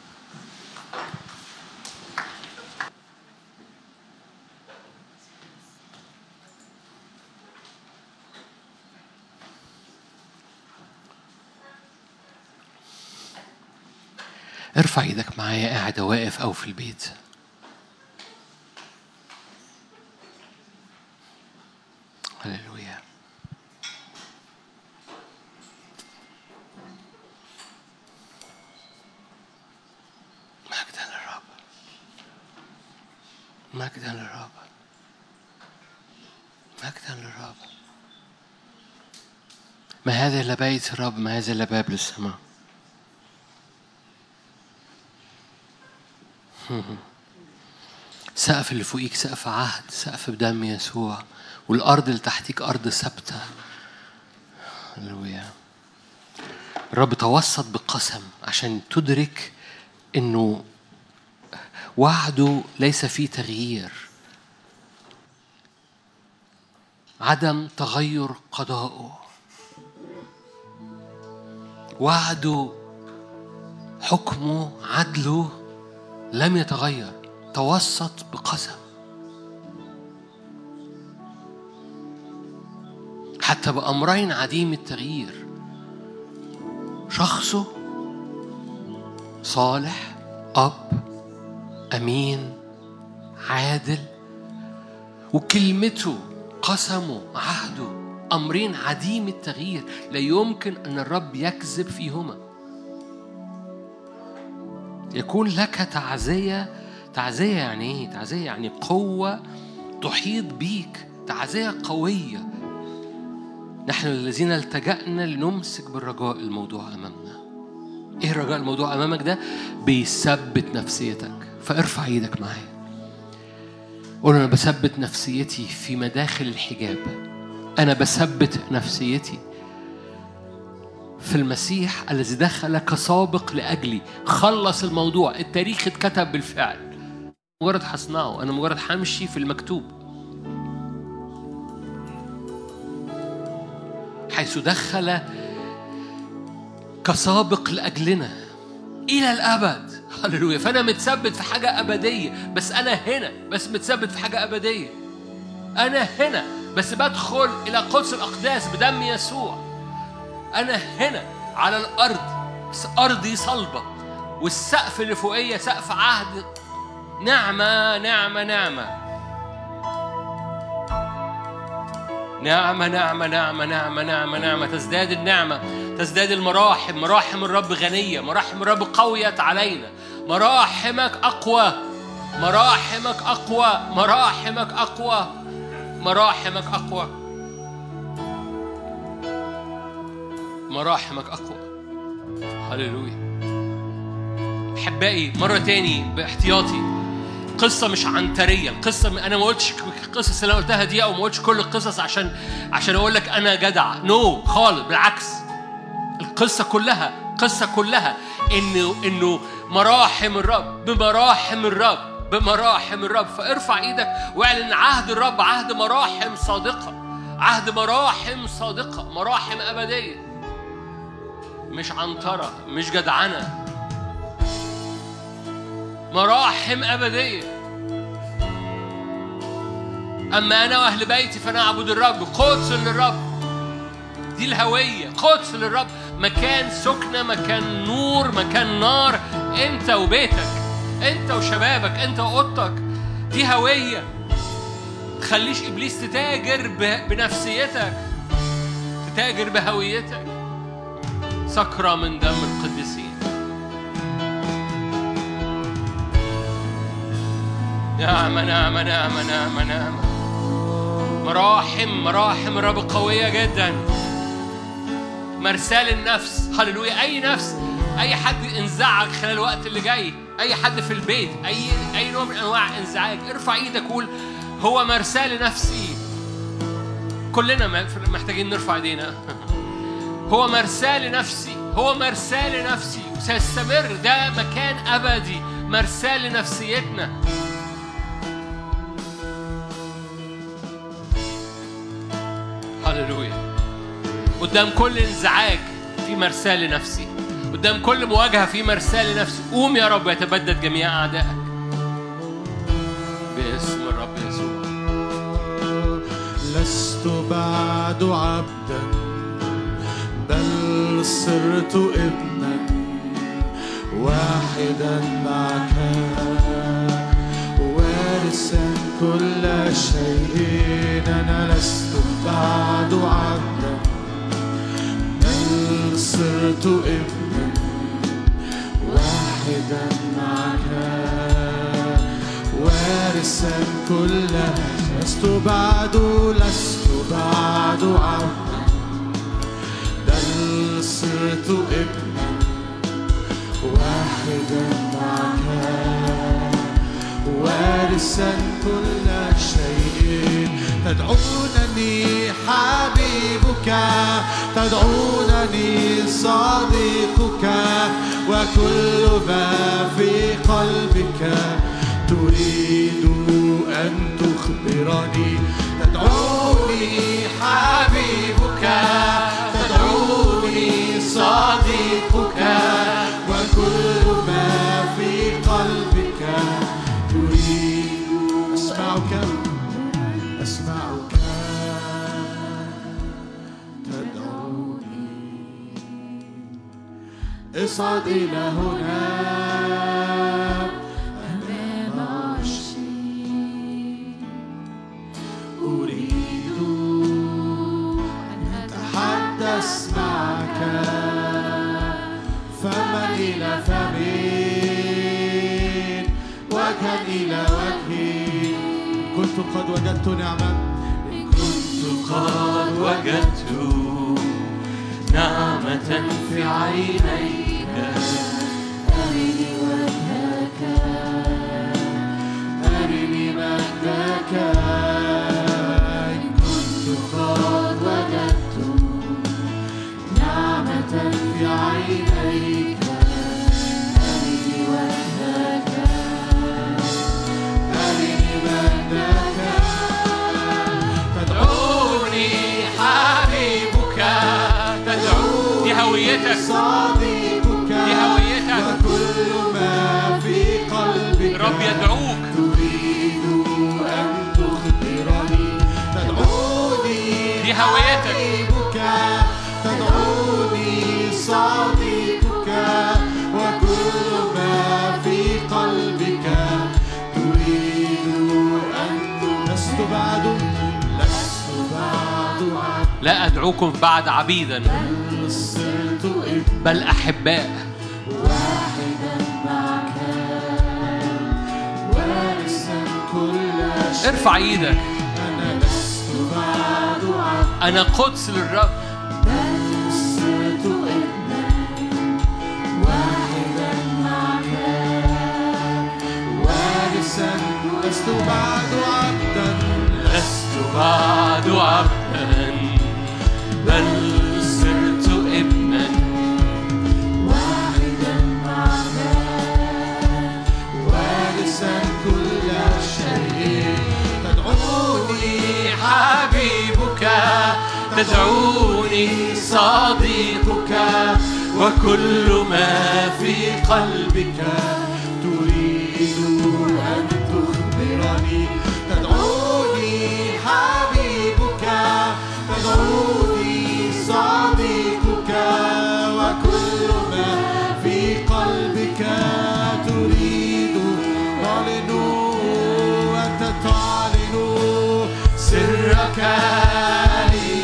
ارفع ايدك معايا قاعد واقف او في البيت هللويا مجدا للرب مجدا للرب مجدا للرب ما هذا الا بيت الرب ما هذا الا باب للسماء سقف اللي فوقيك سقف عهد سقف بدم يسوع والأرض اللي تحتيك أرض ثابتة هللويا الرب توسط بقسم عشان تدرك إنه وعده ليس فيه تغيير عدم تغير قضائه وعده حكمه عدله لم يتغير توسط بقسم حتى بأمرين عديم التغيير شخصه صالح أب أمين عادل وكلمته قسمه عهده أمرين عديم التغيير لا يمكن أن الرب يكذب فيهما يكون لك تعزية تعزية يعني إيه؟ تعزية يعني قوة تحيط بيك تعزية قوية نحن الذين التجأنا لنمسك بالرجاء الموضوع أمامنا إيه الرجاء الموضوع أمامك ده؟ بيثبت نفسيتك فارفع ايدك معايا قول أنا بثبت نفسيتي في مداخل الحجاب أنا بثبت نفسيتي في المسيح الذي دخل كسابق لأجلي خلص الموضوع التاريخ اتكتب بالفعل مجرد هصنعه أنا مجرد همشي في المكتوب حيث دخل كسابق لأجلنا إلى الأبد هللويا فأنا متثبت في حاجة أبدية بس أنا هنا بس متثبت في حاجة أبدية أنا هنا بس بدخل إلى قدس الأقداس بدم يسوع أنا هنا على الأرض بس أرضي صلبة والسقف اللي فوقية سقف عهد نعمة نعمة نعمة نعمة نعمة نعمة نعمة نعمة نعمة تزداد النعمة تزداد المراحم مراحم الرب غنية مراحم الرب قويت علينا مراحمك أقوى مراحمك أقوى مراحمك أقوى مراحمك أقوى مراحمك أقوى هللويا أحبائي مرة تاني باحتياطي قصة مش عنترية القصة أنا ما قلتش القصص اللي أنا قلتها دي أو ما قلتش كل القصص عشان عشان أقول لك أنا جدع نو no, خالص بالعكس القصة كلها قصة كلها إنه إنه مراحم الرب بمراحم الرب بمراحم الرب فارفع ايدك واعلن عهد الرب عهد مراحم صادقة عهد مراحم صادقة مراحم أبدية مش عنترة مش جدعنة مراحم أبدية أما أنا وأهل بيتي فنعبد الرب قدس للرب دي الهوية قدس للرب مكان سكنة مكان نور مكان نار أنت وبيتك أنت وشبابك أنت وأوضتك دي هوية تخليش إبليس تتاجر بنفسيتك تتاجر بهويتك سكرة من دم القديسين نعمة نعمة نعمة نعمة نعمة مراحم مراحم الرب قوية جدا مرسال النفس هللويا أي نفس أي حد انزعج خلال الوقت اللي جاي أي حد في البيت أي أي نوع من أنواع انزعاج ارفع إيدك قول هو مرسال نفسي كلنا محتاجين نرفع ايدينا هو مرسال نفسي هو مرسال نفسي وسيستمر ده مكان أبدي مرسال لنفسيتنا هللويا قدام كل انزعاج في مرسال لنفسي قدام كل مواجهة في مرسال لنفسي قوم يا رب يتبدد جميع أعدائك باسم الرب يسوع لست بعد عبدا بل صرت ابنا واحدا معك وارثا كل شيء انا لست بعد عبدا بل صرت ابنا واحدا معك وارثا كل لست بعد لست بعد عبدا بل صرت ابنا واحدا معك وارثا كل شيء تدعونني حبيبك تدعونني صديقك وكل ما في قلبك تريد أن تخبرني تدعوني حبيبك تدعوني صديقك وكل ما في قلبك تريد أسمعك أسمعك تدعوني اصعد إلى هنا أمام عرشي أريد أن أتحدث معك فما إلى فمين وجها إلى وجه كنت قد وجدت نعمة كنت قد وجدت نعمة في عينيك أرني وجهك أرني مجدك إن كنت قد وجدت نعمة في عينيك أرني وجهك أرني مجدك تدعوني حبيبك تدعوني دي هويتك صديقك دي هويتك. وكل ما في قلبك رب يدعوك تريد أن تخبرني تدعوني دي هويتك. حبيبك تدعوني صديقك وكل ما في قلبك تريد أن لست بعد لست بعد عبد لا أدعوكم بعد عبيدا بل صرت ابن بل أحباء واحدا معك وارثا كل شيء ارفع ايدك أنا لست بعد عبد أنا قدس للرب بل صرت ابنا واحدا معك وارثا لست بعد عبدا لست بعد عبدا بل صرت ابنا واحدا معك وارثا كل شيء تدعوني حبيبك تدعوني صديقك وكل ما في قلبك تريد أن تخبرني تدعوني حبيبك تدعوني صديقك وكل ما في قلبك تريد تعلن أنت تعلن سرك لي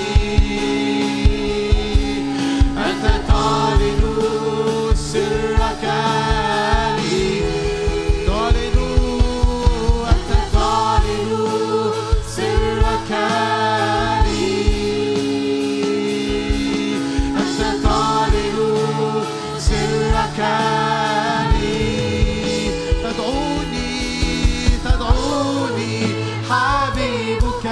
أنت تعلن سرك لي تعلن أنت تعلن سرك لي أنت تعلن سرك لي تدعوني تدعوني حبيبك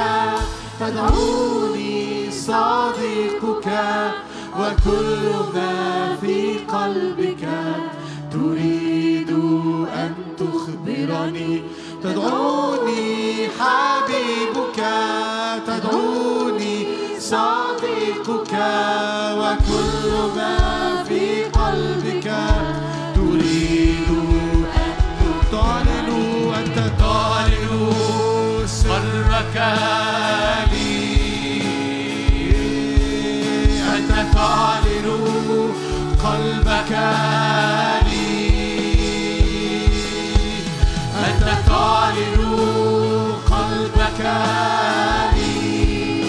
تدعوني صديقك وكل ما في قلبك تريد أن تخبرني تدعوني حبيبك تدعوني صديقك وكل ما في قلبك تريد أن تعلن أنت تعلن سرك لي أنت تعلن قلبك لي أنت تعلن قلبك لي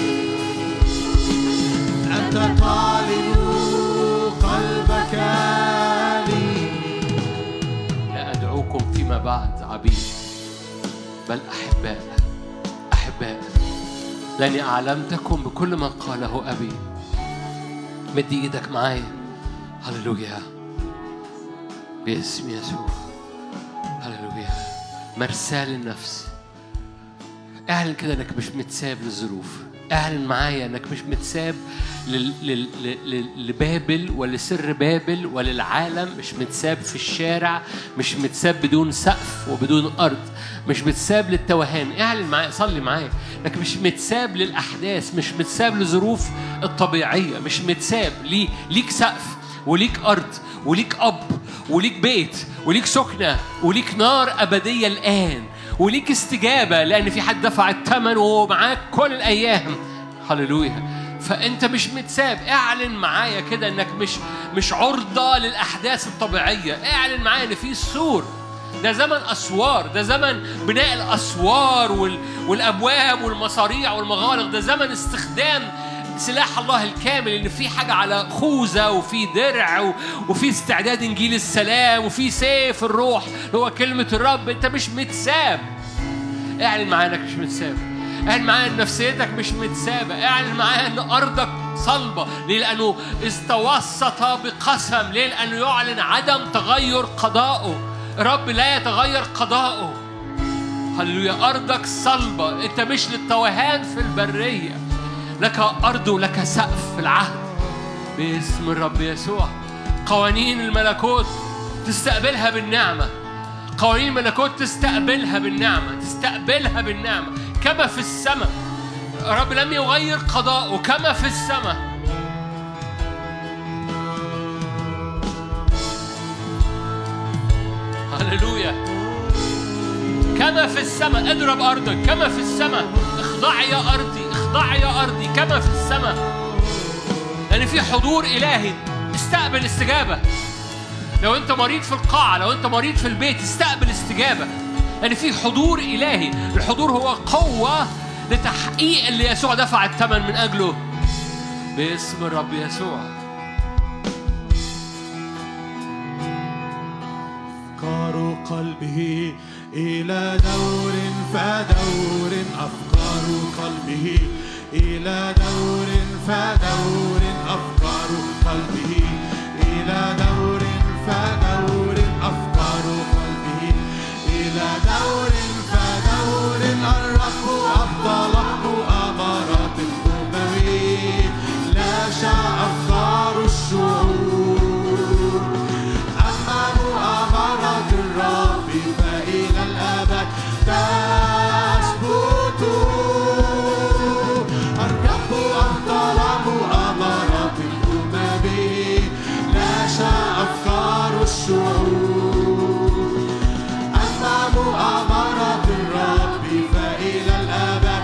أنت تعلن قلبك لي لا أدعوكم فيما بعد عبيد بل أحباء أحباء لأني أعلمتكم بكل ما قاله أبي مد إيدك معايا هللويا باسم يسوع هللويا مرساة للنفس اعلن كده انك مش متساب للظروف اعلن معايا انك مش متساب لل... لل... لل... لبابل ولسر بابل وللعالم مش متساب في الشارع مش متساب بدون سقف وبدون ارض مش متساب للتوهان اعلن معايا صلي معايا انك مش متساب للاحداث مش متساب للظروف الطبيعيه مش متساب ليه ليك سقف وليك ارض وليك اب وليك بيت وليك سكنه وليك نار ابديه الان وليك استجابة لأن في حد دفع الثمن وهو معاك كل الأيام هللويا فانت مش متساب اعلن معايا كده انك مش مش عرضه للاحداث الطبيعيه اعلن معايا ان في سور ده زمن اسوار ده زمن بناء الاسوار وال... والابواب والمصاريع والمغالق ده زمن استخدام سلاح الله الكامل ان في حاجه على خوذه وفي درع و... وفي استعداد انجيل السلام وفي سيف الروح اللي هو كلمه الرب انت مش متساب اعلن معايا انك مش متساب اعلن معايا ان نفسيتك مش متسابه اعلن معايا ان ارضك صلبه ليه لانه استوسط بقسم ليه لانه يعلن عدم تغير قضائه رب لا يتغير قضاؤه هللويا ارضك صلبه انت مش للتوهان في البريه لك ارض ولك سقف في العهد باسم الرب يسوع قوانين الملكوت تستقبلها بالنعمه قوانين الملكوت تستقبلها بالنعمه تستقبلها بالنعمه كما في السماء رب لم يغير قضاءه كما في السماء هللويا كما في السماء اضرب ارضك كما في السماء اخضعي يا ارضي اخضعي يا ارضي كما في السماء لان في حضور الهي استقبل استجابه لو انت مريض في القاعه لو انت مريض في البيت استقبل استجابه لان في حضور الهي الحضور هو قوه لتحقيق اللي يسوع دفع الثمن من اجله باسم الرب يسوع أفكار قلبه إلى دور فدور أفكار قلبه إلى دور فدور أفكار قلبه إلى دور فدور أفكار قلبه إلى دور فدور الرب أفضل مؤامرات الأمم لا شاء أفكار الشعوب أما مؤامرة الرب فإلى الأبد تثبت الرب أبطل مؤامرات الأمم لا شاء أفكار الشعوب أما مؤامرة الرب فإلى الأبد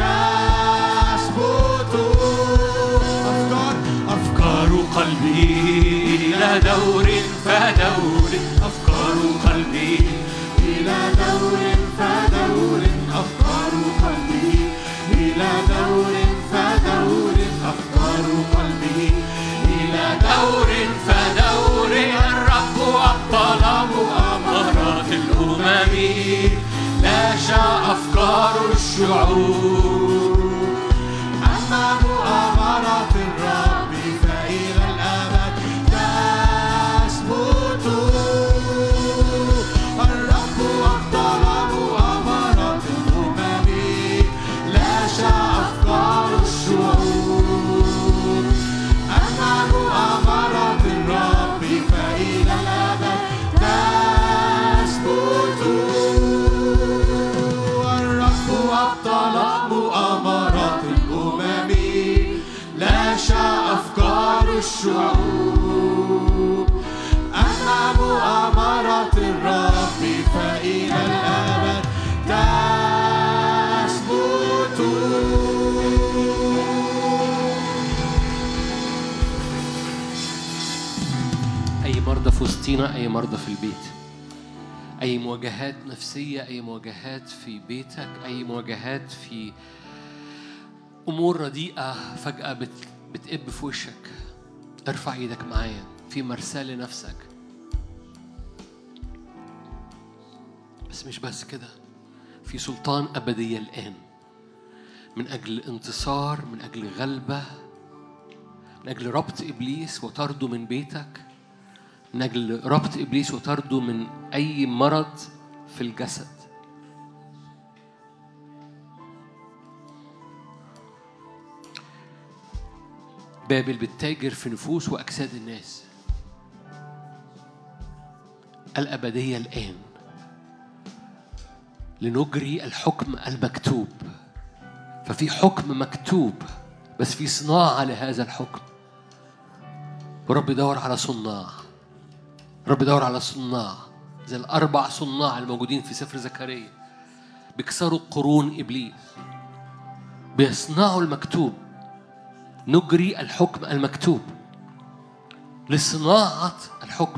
تثبت أفكار أفكار قلبي إلى دور فدور أفكار قلبي إلى دور فدور أفكار قلبي إلى دور فدور أفكار قلبي إلى دور فدور الرب أبطل مؤامرات الأمم لا شاء أفكار الشعوب أما مؤامرة الرب فإلى الأبد تثبت الرب أبطل مؤامرة الأمم لا شاء أفكار الشعوب أما مؤامرة الرب فإلى الأبد تثبت الرب أبطل مؤامرات الأمم لا شاء أفكار الشعوب أما مؤامرة الرب فإلى الأبد تثبت أي مرضى في وسطينا أي مرضى في البيت أي مواجهات نفسية أي مواجهات في بيتك أي مواجهات في أمور رديئة فجأة بت... بتقب في وشك ارفع ايدك معايا في مرساة لنفسك بس مش بس كده في سلطان أبدية الآن من أجل انتصار من أجل غلبة من أجل ربط إبليس وطرده من بيتك من أجل ربط إبليس وطرده من أي مرض في الجسد بابل بتتاجر في نفوس وأجساد الناس الأبدية الآن لنجري الحكم المكتوب ففي حكم مكتوب بس في صناعة لهذا الحكم ورب يدور على صناع رب يدور على صناع زي الأربع صناع الموجودين في سفر زكريا بيكسروا قرون إبليس بيصنعوا المكتوب نجري الحكم المكتوب لصناعة الحكم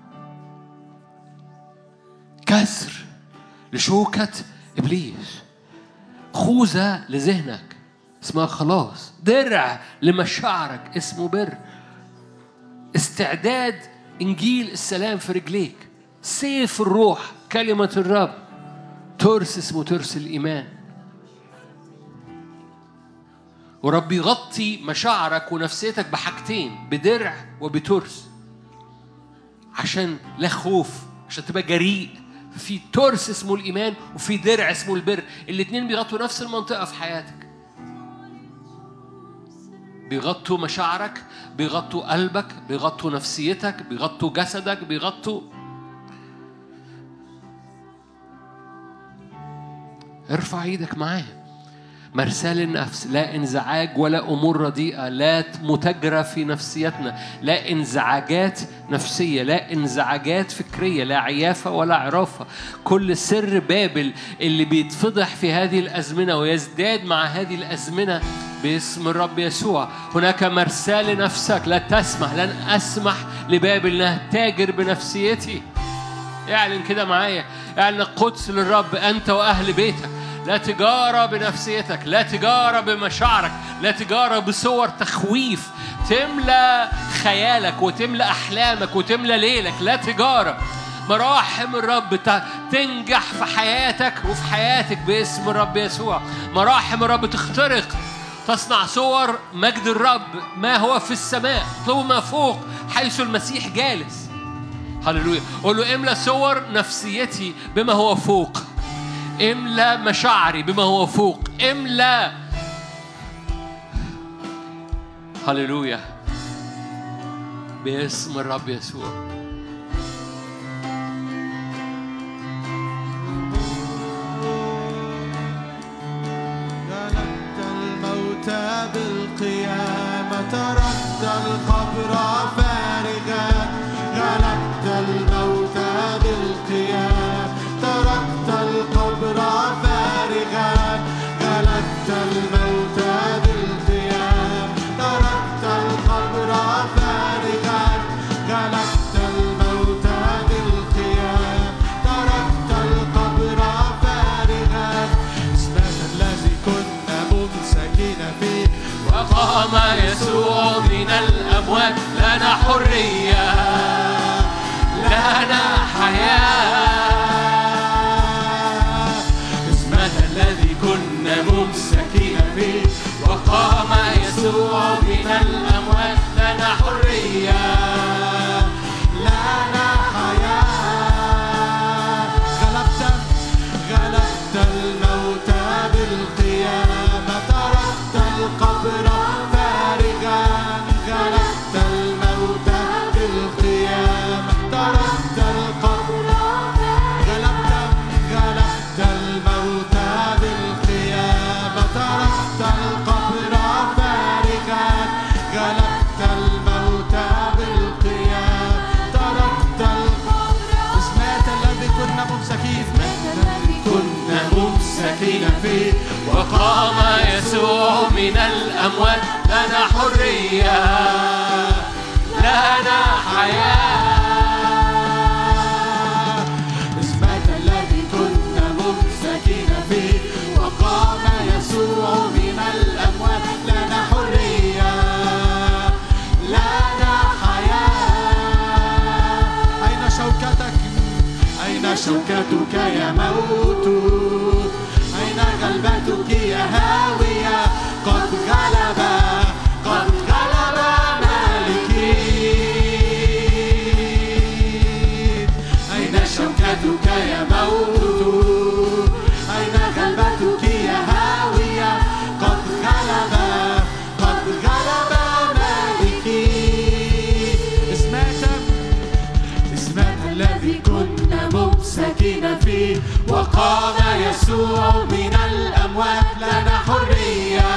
كسر لشوكة إبليس خوذة لذهنك اسمها خلاص درع لمشاعرك اسمه بر استعداد إنجيل السلام في رجليك سيف الروح كلمة الرب ترس اسمه ترس الإيمان ورب يغطي مشاعرك ونفسيتك بحاجتين بدرع وبترس عشان لا خوف عشان تبقى جريء في ترس اسمه الإيمان وفي درع اسمه البر الاتنين بيغطوا نفس المنطقة في حياتك بيغطوا مشاعرك بيغطوا قلبك بيغطوا نفسيتك بيغطوا جسدك بيغطوا ارفع ايدك معايا مرسال النفس لا انزعاج ولا امور رديئه لا متجرى في نفسيتنا لا انزعاجات نفسيه لا انزعاجات فكريه لا عيافه ولا عرافه كل سر بابل اللي بيتفضح في هذه الازمنه ويزداد مع هذه الازمنه باسم الرب يسوع هناك مرسال لنفسك لا تسمح لن اسمح لبابل انها تاجر بنفسيتي اعلن كده معايا اعلن القدس للرب انت واهل بيتك لا تجارة بنفسيتك لا تجارة بمشاعرك لا تجارة بصور تخويف تملى خيالك وتملى أحلامك وتملى ليلك لا تجارة مراحم الرب ت- تنجح في حياتك وفي حياتك باسم الرب يسوع مراحم الرب تخترق تصنع صور مجد الرب ما هو في السماء اطلبوا ما فوق حيث المسيح جالس هللويا قول له املى صور نفسيتي بما هو فوق املى مشاعري بما هو فوق املى هللويا باسم الرب يسوع غلبت الموت بالقيامة تركت القبر فارغا غلبت الموت بالقيامة تركت القبر فارغا غلبت الموت بالقيامة تركت القبر فارغا غلبت الموت بالقيامة تركت القبر فارغا اسمك الذي كنا ممسكين فيه وقام يسوع من الأموات لنا حرية لنا حياة اسمك الذي كنا ممسكين فيه وقام يسوع من الأموات لنا حرية لنا حياة غلبت غلبت الموت بالقيامة تركت القبر فارغا غلبت الموت بالقيامة تركت القبر غلبت غلبت الموت بالقيامة تركت القبر فارغا غلبت الموت بالقيامة تركت القبر اسمات الذي كنا ممسكين كنا ممسكين فيه وقام يسوع من الأموات لنا حرية لنا حياة اسمك الذي كنا ممسكين فيه وقام يسوع من الأموات لنا حرية لنا حياة أين شوكتك أين شوكتك يا موت أين غلبتك يا هاوية قد غلب قد غلب مالكي أين شوكتك يا موت أين غلبتك يا هاوية قد غلب قد غلب مالكي اسمك اسمك الذي كنا ممسكين فيه وقام يسوع من الأموات لنا حرية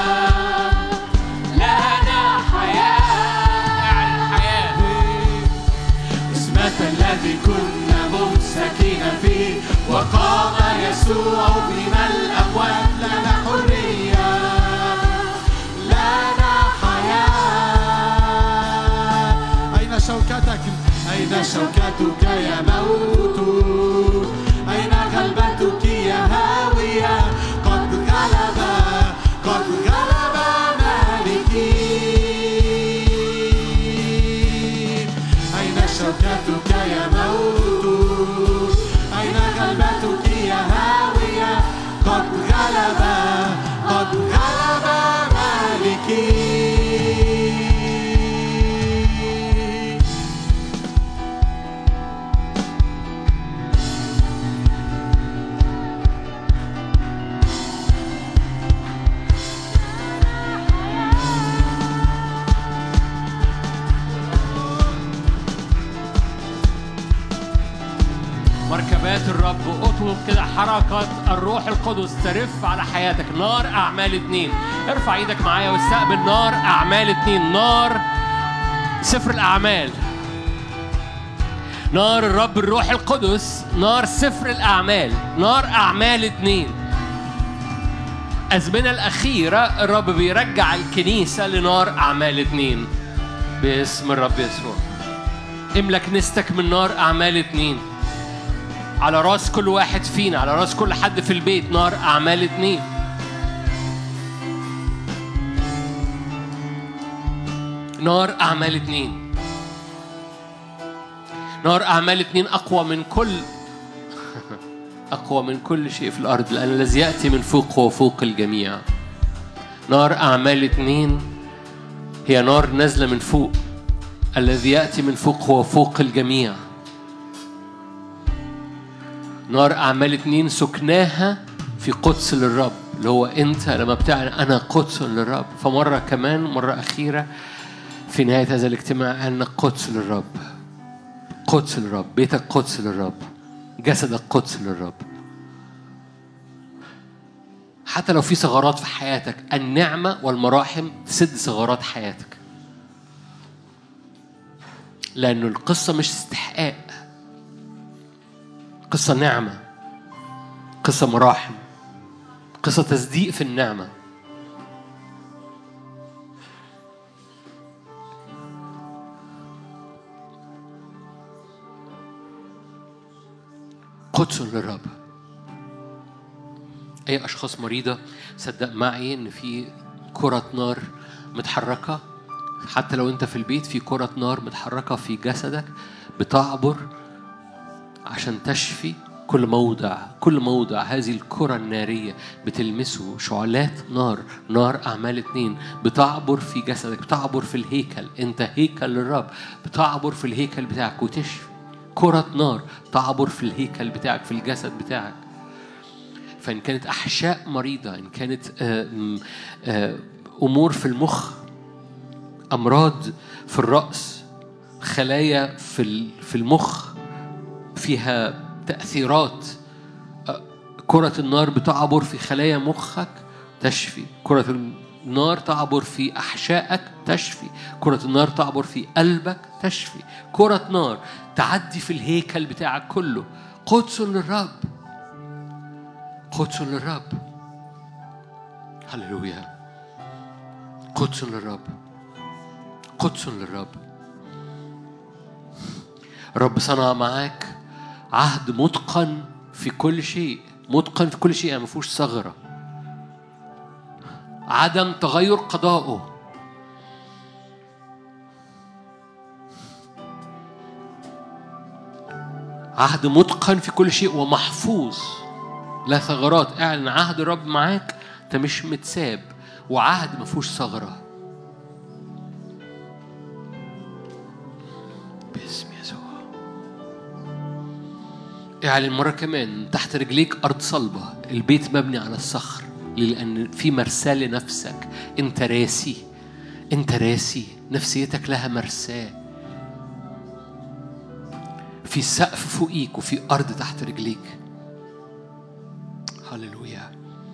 لنا حياة الحياة اسمك الذي كنا ممسكين فيه وقام يسوع من الأموات لنا حرية لنا حياة شوكتك يا موت أين غلبتك يا هاوية قد غلب قد غلب مالكي أين شوكتك يا موت أين غلبتك يا هاوية قد غلب قد غلب مالكي مركبات الرب اطلب كده حركة الروح القدس ترف على حياتك نار أعمال اتنين ارفع ايدك معايا واستقبل نار أعمال اتنين نار سفر الأعمال نار الرب الروح القدس نار سفر الأعمال نار أعمال اتنين الأزمنة الأخيرة الرب بيرجع الكنيسة لنار أعمال اتنين باسم الرب يسوع املى كنيستك من نار أعمال اتنين على راس كل واحد فينا على راس كل حد في البيت نار أعمال اتنين نار أعمال اتنين نار أعمال اتنين أقوى من كل أقوى من كل شيء في الأرض لأن الذي يأتي من فوق هو فوق الجميع نار أعمال اتنين هي نار نازلة من فوق الذي يأتي من فوق هو فوق الجميع نار أعمال اتنين سكناها في قدس للرب اللي هو أنت لما بتعلن أنا قدس للرب فمرة كمان مرة أخيرة في نهاية هذا الاجتماع أنك قدس للرب قدس للرب بيتك قدس للرب جسدك قدس للرب حتى لو في ثغرات في حياتك النعمة والمراحم تسد ثغرات حياتك لأنه القصة مش استحقاق قصة نعمة قصة مراحم قصة تصديق في النعمة قدس للرب أي أشخاص مريضة صدق معي إن في كرة نار متحركة حتى لو أنت في البيت في كرة نار متحركة في جسدك بتعبر عشان تشفي كل موضع كل موضع هذه الكرة النارية بتلمسه شعلات نار نار أعمال اتنين بتعبر في جسدك بتعبر في الهيكل أنت هيكل للرب بتعبر في الهيكل بتاعك وتشفي كرة نار تعبر في الهيكل بتاعك في الجسد بتاعك فإن كانت أحشاء مريضة إن كانت آه، م- آه، أمور في المخ أمراض في الرأس خلايا في ال- في المخ فيها تأثيرات آه، كرة النار بتعبر في خلايا مخك تشفي كرة النار تعبر في أحشائك تشفي كرة النار تعبر في قلبك تشفي كرة نار تعدي في الهيكل بتاعك كله قدس للرب قدس للرب هللويا قدس للرب قدس للرب رب صنع معاك عهد متقن في كل شيء متقن في كل شيء يعني ما فيهوش ثغره عدم تغير قضائه عهد متقن في كل شيء ومحفوظ لا ثغرات اعلن عهد الرب معاك انت مش متساب وعهد ما فيهوش ثغره باسم يسوع اعلن مرة كمان تحت رجليك أرض صلبة البيت مبني على الصخر لأن في مرساة لنفسك أنت راسي أنت راسي نفسيتك لها مرساة في سقف فوقيك وفي أرض تحت رجليك هللويا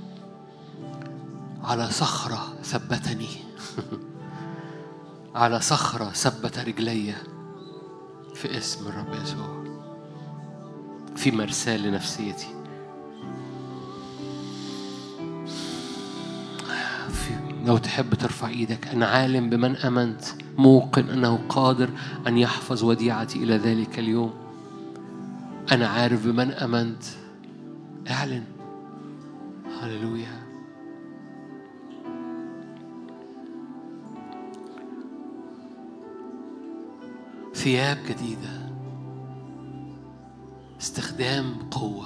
على صخرة ثبتني على صخرة ثبت رجلي في اسم الرب يسوع في مرساة لنفسيتي في لو تحب ترفع ايدك انا عالم بمن امنت موقن انه قادر ان يحفظ وديعتي الى ذلك اليوم انا عارف بمن امنت اعلن هللويا ثياب جديده استخدام قوه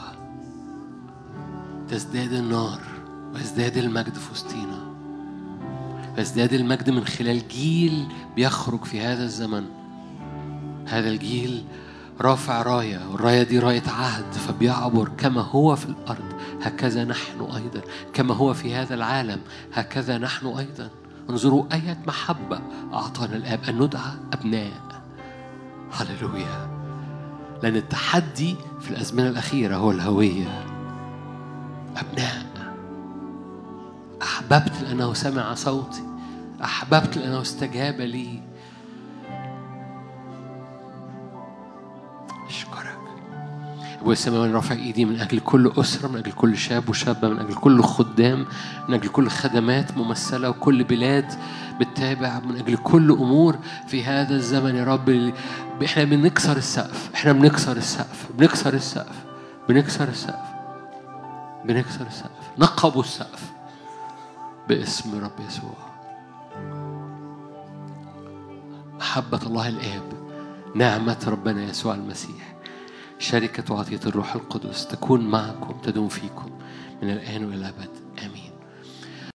تزداد النار ويزداد المجد في وسطينا ويزداد المجد من خلال جيل بيخرج في هذا الزمن هذا الجيل رافع راية والراية دي راية عهد فبيعبر كما هو في الأرض هكذا نحن أيضا كما هو في هذا العالم هكذا نحن أيضا انظروا أية محبة أعطانا الآب أن ندعى أبناء هللويا لأن التحدي في الأزمنة الأخيرة هو الهوية أبناء أحببت لأنه سمع صوتي أحببت لأنه استجاب لي أشكرك أبويا السماوي أنا رافع إيدي من أجل كل أسرة من أجل كل شاب وشابة من أجل كل خدام من أجل كل خدمات ممثلة وكل بلاد بتتابع من أجل كل أمور في هذا الزمن يا رب إحنا بنكسر السقف إحنا بنكسر السقف بنكسر السقف بنكسر السقف بنكسر السقف نقبوا السقف باسم رب يسوع محبة الله الآب نعمة ربنا يسوع المسيح شركة وعطية الروح القدس تكون معكم تدوم فيكم من الآن وإلى الأبد